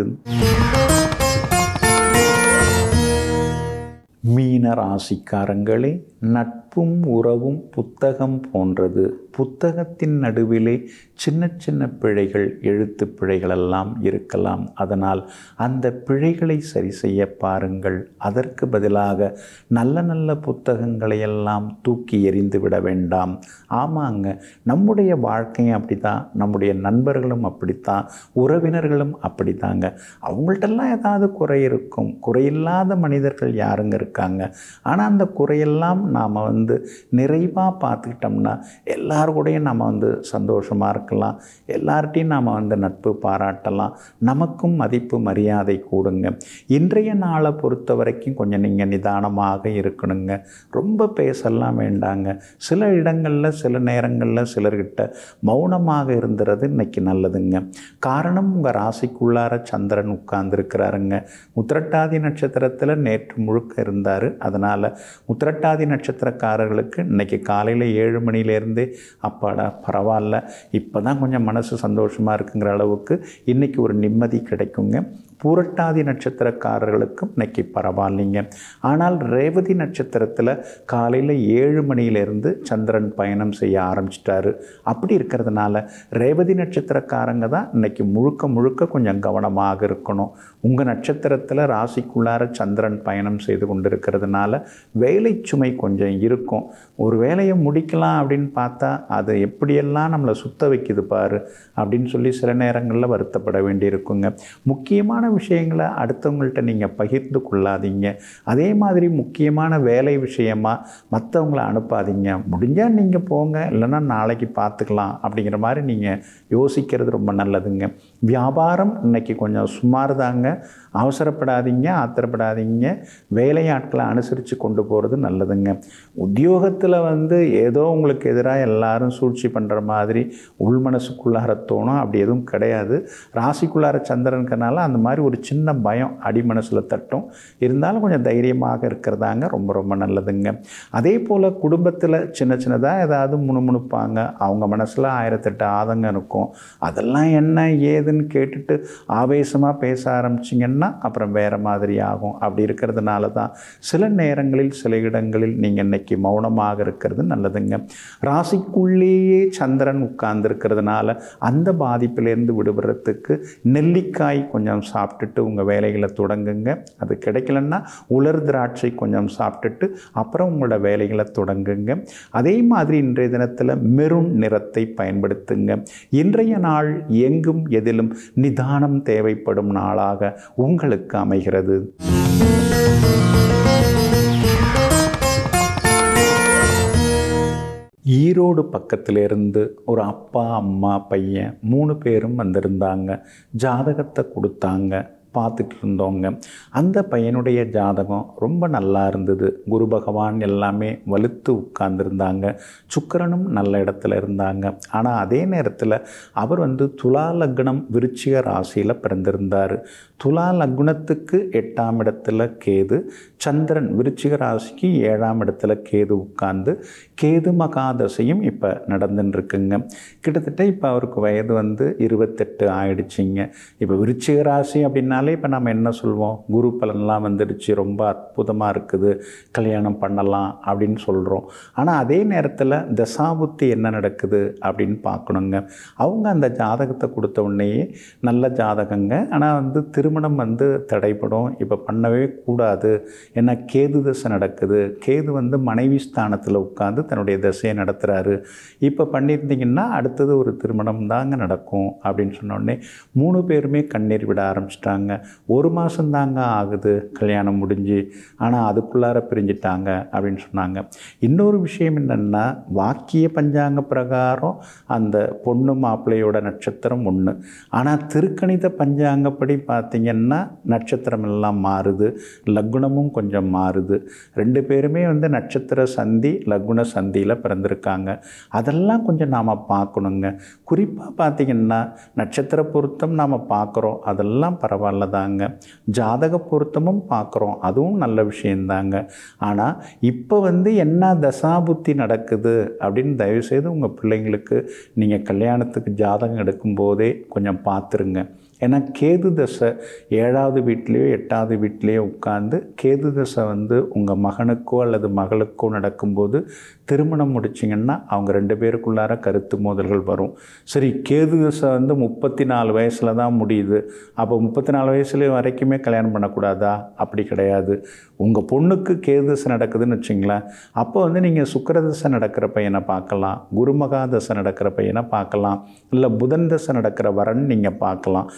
[SPEAKER 1] மீன ராசிக்காரங்களே நட்பும் உறவும் புத்தகம் போன்றது புத்தகத்தின் நடுவிலே சின்ன சின்ன பிழைகள் எழுத்து பிழைகளெல்லாம் இருக்கலாம் அதனால் அந்த பிழைகளை சரி செய்ய பாருங்கள் அதற்கு பதிலாக நல்ல நல்ல புத்தகங்களை எல்லாம் தூக்கி எறிந்து விட வேண்டாம் ஆமாங்க நம்முடைய வாழ்க்கையும் அப்படி தான் நம்முடைய நண்பர்களும் அப்படித்தான் உறவினர்களும் அப்படித்தாங்க அவங்கள்ட்டெல்லாம் ஏதாவது குறை இருக்கும் குறையில்லாத மனிதர்கள் யாருங்க இருக்காங்க ஆனால் அந்த குறையெல்லாம் நாம் வந்து நிறைவாக பார்த்துக்கிட்டோம்னா எல்லார் கூடயும் நம்ம வந்து சந்தோஷமாக இருக்கலாம் எல்லார்ட்டையும் நாம் வந்து நட்பு பாராட்டலாம் நமக்கும் மதிப்பு மரியாதை கூடுங்க இன்றைய நாளை பொறுத்த வரைக்கும் கொஞ்சம் நீங்கள் நிதானமாக இருக்கணுங்க ரொம்ப பேசலாம் வேண்டாங்க சில இடங்களில் சில நேரங்களில் சிலர்கிட்ட மௌனமாக இருந்துறது இன்னைக்கு நல்லதுங்க காரணம் உங்கள் ராசிக்குள்ளார சந்திரன் உட்கார்ந்துருக்கிறாருங்க உத்திரட்டாதி நட்சத்திரத்தில் நேற்று முழுக்க இருந்தார் அதனால் உத்திரட்டாதி நட்சத்திரக்காரர்களுக்கு இன்னைக்கு காலையில் ஏழு மணிலேருந்தே அப்பாடா பரவாயில்ல இப்போ தான் கொஞ்சம் மனசு சந்தோஷமாக இருக்குங்கிற அளவுக்கு இன்றைக்கி ஒரு நிம்மதி கிடைக்குங்க பூரட்டாதி நட்சத்திரக்காரர்களுக்கும் இன்னைக்கு பரவாயில்லைங்க ஆனால் ரேவதி நட்சத்திரத்தில் காலையில் ஏழு மணியிலேருந்து சந்திரன் பயணம் செய்ய ஆரம்பிச்சிட்டாரு அப்படி இருக்கிறதுனால ரேவதி நட்சத்திரக்காரங்க தான் இன்னைக்கு முழுக்க முழுக்க கொஞ்சம் கவனமாக இருக்கணும் உங்கள் நட்சத்திரத்தில் ராசிக்குள்ளார சந்திரன் பயணம் செய்து கொண்டு இருக்கிறதுனால வேலை சுமை கொஞ்சம் இருக்கும் ஒரு வேலையை முடிக்கலாம் அப்படின்னு பார்த்தா அது எப்படியெல்லாம் நம்மளை சுத்த வைக்குது பாரு அப்படின்னு சொல்லி சில நேரங்களில் வருத்தப்பட வேண்டியிருக்குங்க முக்கியமான விஷயங்களை அடுத்தவங்கள்ட்ட நீங்கள் பகிர்ந்து கொள்ளாதீங்க அதே மாதிரி முக்கியமான வேலை விஷயமா மற்றவங்கள அனுப்பாதீங்க முடிஞ்சால் நீங்கள் போங்க இல்லைன்னா நாளைக்கு பார்த்துக்கலாம் அப்படிங்கிற மாதிரி நீங்கள் யோசிக்கிறது ரொம்ப நல்லதுங்க வியாபாரம் இன்னைக்கு கொஞ்சம் சுமார் தாங்க அவசரப்படாதீங்க ஆத்திரப்படாதீங்க வேலையாட்களை அனுசரித்து கொண்டு போகிறது நல்லதுங்க உத்தியோகத்தில் வந்து ஏதோ உங்களுக்கு எதிராக எல்லாரும் சூழ்ச்சி பண்ணுற மாதிரி உள் மனசுக்குள்ளார தோணும் அப்படி எதுவும் கிடையாது ராசிக்குள்ளார சந்திரனுக்கனால அந்த மாதிரி ஒரு சின்ன பயம் அடி மனசில் தட்டும் இருந்தாலும் கொஞ்சம் தைரியமாக இருக்கிறதாங்க ரொம்ப ரொம்ப நல்லதுங்க அதே போல் குடும்பத்தில் சின்ன சின்னதாக ஏதாவது முணுமுணுப்பாங்க அவங்க மனசில் ஆயிரத்தெட்டு ஆதங்கம் இருக்கும் அதெல்லாம் என்ன ஏதுன்னு கேட்டுட்டு ஆவேசமாக பேச ஆரம்பிச்சிங்கன்னா அப்புறம் வேறு மாதிரி ஆகும் அப்படி இருக்கிறதுனால தான் சில நேரங்களில் சில இடங்களில் நீங்கள் இன்னைக்கு மௌனமாக இருக்கிறது நல்லதுங்க ராசிக்குள்ளேயே சந்திரன் உட்கார்ந்துருக்கிறதுனால அந்த பாதிப்பிலேருந்து விடுபடுறதுக்கு நெல்லிக்காய் கொஞ்சம் சாப்பிட்டுட்டு உங்கள் வேலைகளை தொடங்குங்க அது கிடைக்கலன்னா உலர் திராட்சை கொஞ்சம் சாப்பிட்டுட்டு அப்புறம் உங்களோட வேலைகளை தொடங்குங்க அதே மாதிரி இன்றைய தினத்தில் மெருண் நிறத்தை பயன்படுத்துங்க இன்றைய நாள் எங்கும் எதிலும் நிதானம் தேவைப்படும் நாளாக உங்களுக்கு அமைகிறது ஈரோடு பக்கத்திலிருந்து ஒரு அப்பா அம்மா பையன் மூணு பேரும் வந்திருந்தாங்க ஜாதகத்தை கொடுத்தாங்க பார்த்துட்டு இருந்தோங்க அந்த பையனுடைய ஜாதகம் ரொம்ப நல்லா இருந்தது குரு பகவான் எல்லாமே வலுத்து உட்கார்ந்துருந்தாங்க சுக்கிரனும் நல்ல இடத்துல இருந்தாங்க ஆனால் அதே நேரத்தில் அவர் வந்து துலா லக்னம் விருச்சிக ராசியில் பிறந்திருந்தார் துலா லக்னத்துக்கு எட்டாம் இடத்துல கேது சந்திரன் விருச்சிக ராசிக்கு ஏழாம் இடத்துல கேது உட்கார்ந்து கேது மகாதசையும் இப்போ நடந்துன்னு இருக்குங்க கிட்டத்தட்ட இப்போ அவருக்கு வயது வந்து இருபத்தெட்டு ஆயிடுச்சிங்க இப்போ விருச்சிக ராசி அப்படின்னாலே இப்போ நம்ம என்ன சொல்வோம் குரு பலன்லாம் வந்துடுச்சு ரொம்ப அற்புதமாக இருக்குது கல்யாணம் பண்ணலாம் அப்படின்னு சொல்கிறோம் ஆனால் அதே நேரத்தில் தசாபுத்தி என்ன நடக்குது அப்படின்னு பார்க்கணுங்க அவங்க அந்த ஜாதகத்தை கொடுத்த உடனேயே நல்ல ஜாதகங்க ஆனால் வந்து திருமணம் வந்து தடைப்படும் இப்போ பண்ணவே கூடாது ஏன்னா கேது தசை நடக்குது கேது வந்து மனைவி ஸ்தானத்தில் உட்காந்து தன்னுடைய தசையை நடத்துகிறாரு இப்போ பண்ணியிருந்தீங்கன்னா அடுத்தது ஒரு திருமணம் தாங்க நடக்கும் அப்படின்னு சொன்ன உடனே மூணு பேருமே கண்ணீர் விட ஆரம்பிச்சிட்டாங்க ஒரு மாதம் தாங்க ஆகுது கல்யாணம் முடிஞ்சு ஆனால் அதுக்குள்ளார பிரிஞ்சிட்டாங்க அப்படின்னு சொன்னாங்க இன்னொரு விஷயம் என்னென்னா வாக்கிய பஞ்சாங்க பிரகாரம் அந்த பொண்ணு மாப்பிள்ளையோட நட்சத்திரம் ஒன்று ஆனால் திருக்கணித பஞ்சாங்கப்படி பார்த்திங்கன்னா நட்சத்திரம் எல்லாம் மாறுது லக்னமும் கொஞ்சம் மாறுது ரெண்டு பேருமே வந்து நட்சத்திர சந்தி லக்ன சந்தியில் பிறந்திருக்காங்க அதெல்லாம் கொஞ்சம் நாம் பார்க்கணுங்க குறிப்பாக பார்த்திங்கன்னா நட்சத்திர பொருத்தம் நாம் பார்க்குறோம் அதெல்லாம் பரவாயில்ல தாங்க ஜாதக பொருத்தமும் பார்க்குறோம் அதுவும் நல்ல விஷயந்தாங்க ஆனால் இப்போ வந்து என்ன தசாபுத்தி நடக்குது அப்படின்னு தயவுசெய்து உங்கள் பிள்ளைங்களுக்கு நீங்கள் கல்யாணத்துக்கு ஜாதகம் எடுக்கும்போதே கொஞ்சம் பார்த்துருங்க ஏன்னா கேது தசை ஏழாவது வீட்லேயோ எட்டாவது வீட்லேயோ உட்காந்து கேது தசை வந்து உங்கள் மகனுக்கோ அல்லது மகளுக்கோ நடக்கும்போது திருமணம் முடிச்சிங்கன்னா அவங்க ரெண்டு பேருக்குள்ளார கருத்து மோதல்கள் வரும் சரி கேது தசை வந்து முப்பத்தி நாலு வயசில் தான் முடியுது அப்போ முப்பத்தி நாலு வயசுல வரைக்குமே கல்யாணம் பண்ணக்கூடாதா அப்படி கிடையாது உங்கள் பொண்ணுக்கு கேது தசை நடக்குதுன்னு வச்சிங்களேன் அப்போ வந்து நீங்கள் சுக்கரதசை நடக்கிற பையனை பார்க்கலாம் குருமகா தசை நடக்கிற பையனை பார்க்கலாம் இல்லை புதன் தசை நடக்கிற வரன் நீங்கள் பார்க்கலாம்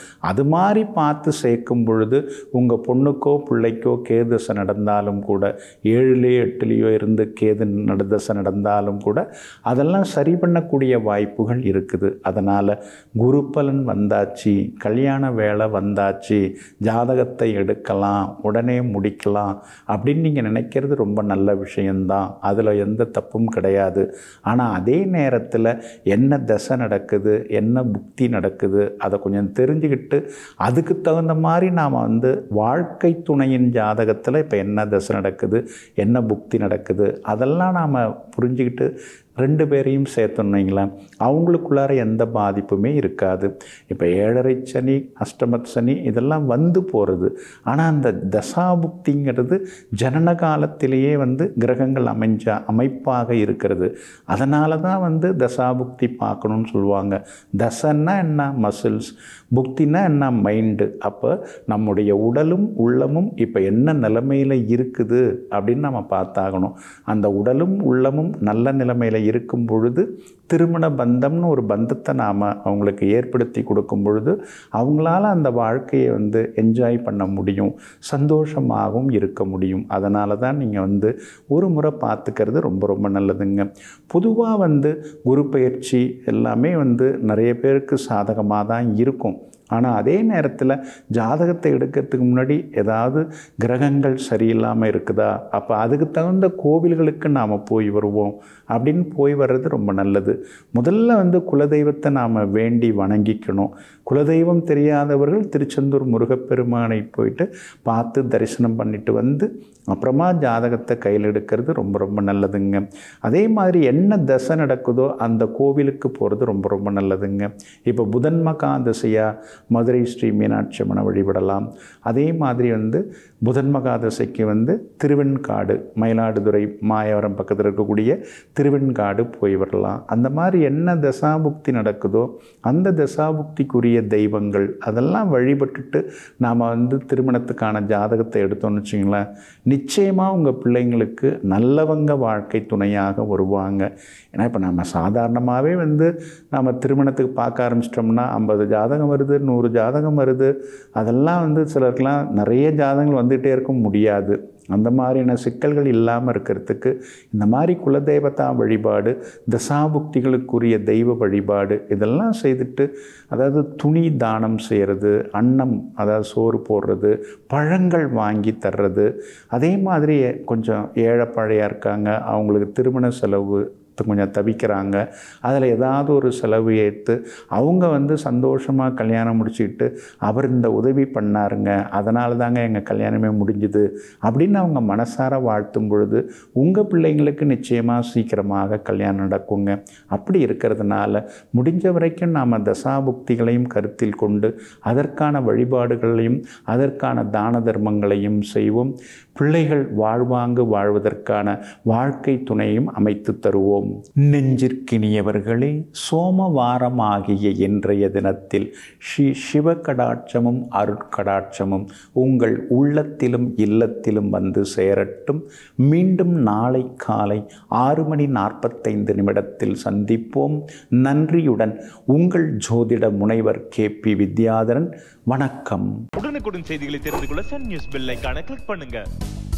[SPEAKER 1] அது மாதிரி பார்த்து சேர்க்கும் பொழுது உங்கள் பொண்ணுக்கோ பிள்ளைக்கோ கேதசை நடந்தாலும் கூட ஏழுலேயோ எட்டுலேயோ இருந்து கேது நடுதசை நடந்தாலும் கூட அதெல்லாம் சரி பண்ணக்கூடிய வாய்ப்புகள் இருக்குது அதனால் குரு பலன் வந்தாச்சு கல்யாண வேலை வந்தாச்சு ஜாதகத்தை எடுக்கலாம் உடனே முடிக்கலாம் அப்படின்னு நீங்கள் நினைக்கிறது ரொம்ப நல்ல விஷயந்தான் அதில் எந்த தப்பும் கிடையாது ஆனால் அதே நேரத்தில் என்ன தசை நடக்குது என்ன புக்தி நடக்குது அதை கொஞ்சம் தெரிஞ்சுக்கிட்டு அதுக்கு தகுந்த மாதிரி நாம் வந்து வாழ்க்கை துணையின் ஜாதகத்தில் இப்போ என்ன தசை நடக்குது என்ன புக்தி நடக்குது அதெல்லாம் நாம் புரிஞ்சுக்கிட்டு ரெண்டு பேரையும் சேர்த்துனீங்களேன் அவங்களுக்குள்ளார எந்த பாதிப்புமே இருக்காது இப்போ ஏழரை சனி அஷ்டமத் சனி இதெல்லாம் வந்து போகிறது ஆனால் அந்த தசாபுக்திங்கிறது ஜனன காலத்திலேயே வந்து கிரகங்கள் அமைஞ்ச அமைப்பாக இருக்கிறது அதனால தான் வந்து தசாபுக்தி பார்க்கணும்னு சொல்லுவாங்க தசன்னா என்ன மசில்ஸ் புக்தினா என்ன மைண்டு அப்போ நம்முடைய உடலும் உள்ளமும் இப்போ என்ன நிலைமையில் இருக்குது அப்படின்னு நம்ம பார்த்தாகணும் அந்த உடலும் உள்ளமும் நல்ல நிலைமையில் இருக்கும் பொழுது திருமண பந்தம்னு ஒரு பந்தத்தை நாம் அவங்களுக்கு ஏற்படுத்தி கொடுக்கும் பொழுது அவங்களால அந்த வாழ்க்கையை வந்து என்ஜாய் பண்ண முடியும் சந்தோஷமாகவும் இருக்க முடியும் அதனால தான் நீங்கள் வந்து ஒரு முறை பார்த்துக்கிறது ரொம்ப ரொம்ப நல்லதுங்க பொதுவாக வந்து குரு பயிற்சி எல்லாமே வந்து நிறைய பேருக்கு சாதகமாக தான் இருக்கும் ஆனால் அதே நேரத்தில் ஜாதகத்தை எடுக்கிறதுக்கு முன்னாடி ஏதாவது கிரகங்கள் சரியில்லாமல் இருக்குதா அப்போ அதுக்கு தகுந்த கோவில்களுக்கு நாம் போய் வருவோம் அப்படின்னு போய் வர்றது ரொம்ப நல்லது முதல்ல வந்து குலதெய்வத்தை நாம் வேண்டி வணங்கிக்கணும் குலதெய்வம் தெரியாதவர்கள் திருச்செந்தூர் முருகப்பெருமானை போயிட்டு பார்த்து தரிசனம் பண்ணிட்டு வந்து அப்புறமா ஜாதகத்தை கையில் எடுக்கிறது ரொம்ப ரொம்ப நல்லதுங்க அதே மாதிரி என்ன தசை நடக்குதோ அந்த கோவிலுக்கு போகிறது ரொம்ப ரொம்ப நல்லதுங்க இப்போ புதன் மகாதசையாக மதுரை ஸ்ரீ மீனாட்சி அம்மனை வழிபடலாம் அதே மாதிரி வந்து புதன் மகாதசைக்கு வந்து திருவெண்காடு மயிலாடுதுறை மாயவரம் பக்கத்தில் இருக்கக்கூடிய திருவெண்காடு போய் வரலாம் அந்த மாதிரி என்ன தசாபுக்தி நடக்குதோ அந்த தசாபுக்திக்குரிய தெய்வங்கள் அதெல்லாம் வழிபட்டுட்டு நாம் வந்து திருமணத்துக்கான ஜாதகத்தை எடுத்தோம்னு வச்சிங்களேன் நிச்சயமாக உங்கள் பிள்ளைங்களுக்கு நல்லவங்க வாழ்க்கை துணையாக வருவாங்க ஏன்னா இப்போ நம்ம சாதாரணமாகவே வந்து நம்ம திருமணத்துக்கு பார்க்க ஆரம்பிச்சிட்டோம்னா ஐம்பது ஜாதகம் வருது நூறு ஜாதகம் வருது அதெல்லாம் வந்து சிலருக்கெலாம் நிறைய ஜாதகங்கள் வந்துகிட்டே இருக்க முடியாது அந்த மாதிரியான சிக்கல்கள் இல்லாமல் இருக்கிறதுக்கு இந்த மாதிரி குலதெய்வத்தா வழிபாடு தசாபுக்திகளுக்குரிய தெய்வ வழிபாடு இதெல்லாம் செய்துட்டு அதாவது துணி தானம் செய்கிறது அன்னம் அதாவது சோறு போடுறது பழங்கள் வாங்கி தர்றது அதே மாதிரி கொஞ்சம் ஏழை பழையாக இருக்காங்க அவங்களுக்கு திருமண செலவு கொஞ்சம் தவிக்கிறாங்க அதில் ஏதாவது ஒரு செலவு ஏற்று அவங்க வந்து சந்தோஷமாக கல்யாணம் முடிச்சுக்கிட்டு அவர் இந்த உதவி பண்ணாருங்க அதனால தாங்க எங்கள் கல்யாணமே முடிஞ்சுது அப்படின்னு அவங்க மனசார வாழ்த்தும் பொழுது உங்கள் பிள்ளைங்களுக்கு நிச்சயமாக சீக்கிரமாக கல்யாணம் நடக்குங்க அப்படி இருக்கிறதுனால முடிஞ்ச வரைக்கும் நாம் தசாபுக்திகளையும் கருத்தில் கொண்டு அதற்கான வழிபாடுகளையும் அதற்கான தான தர்மங்களையும் செய்வோம் பிள்ளைகள் வாழ்வாங்கு வாழ்வதற்கான வாழ்க்கை துணையும் அமைத்து தருவோம் நெஞ்சிற்கினியவர்களே சோமவாரமாகிய இன்றைய தினத்தில் ஸ்ரீ சிவகடாட்சமும் அருட்கடாட்சமும் உங்கள் உள்ளத்திலும் இல்லத்திலும் வந்து சேரட்டும் மீண்டும் நாளை காலை ஆறு மணி நாற்பத்தைந்து நிமிடத்தில் சந்திப்போம் நன்றியுடன் உங்கள் ஜோதிட முனைவர் கே பி வித்யாதரன் வணக்கம்
[SPEAKER 2] உடனுக்குடன் செய்திகளை தெரிந்து கொள்ள சன் நியூஸ் பெல் ஐகானை கிளிக் பண்ணுங்க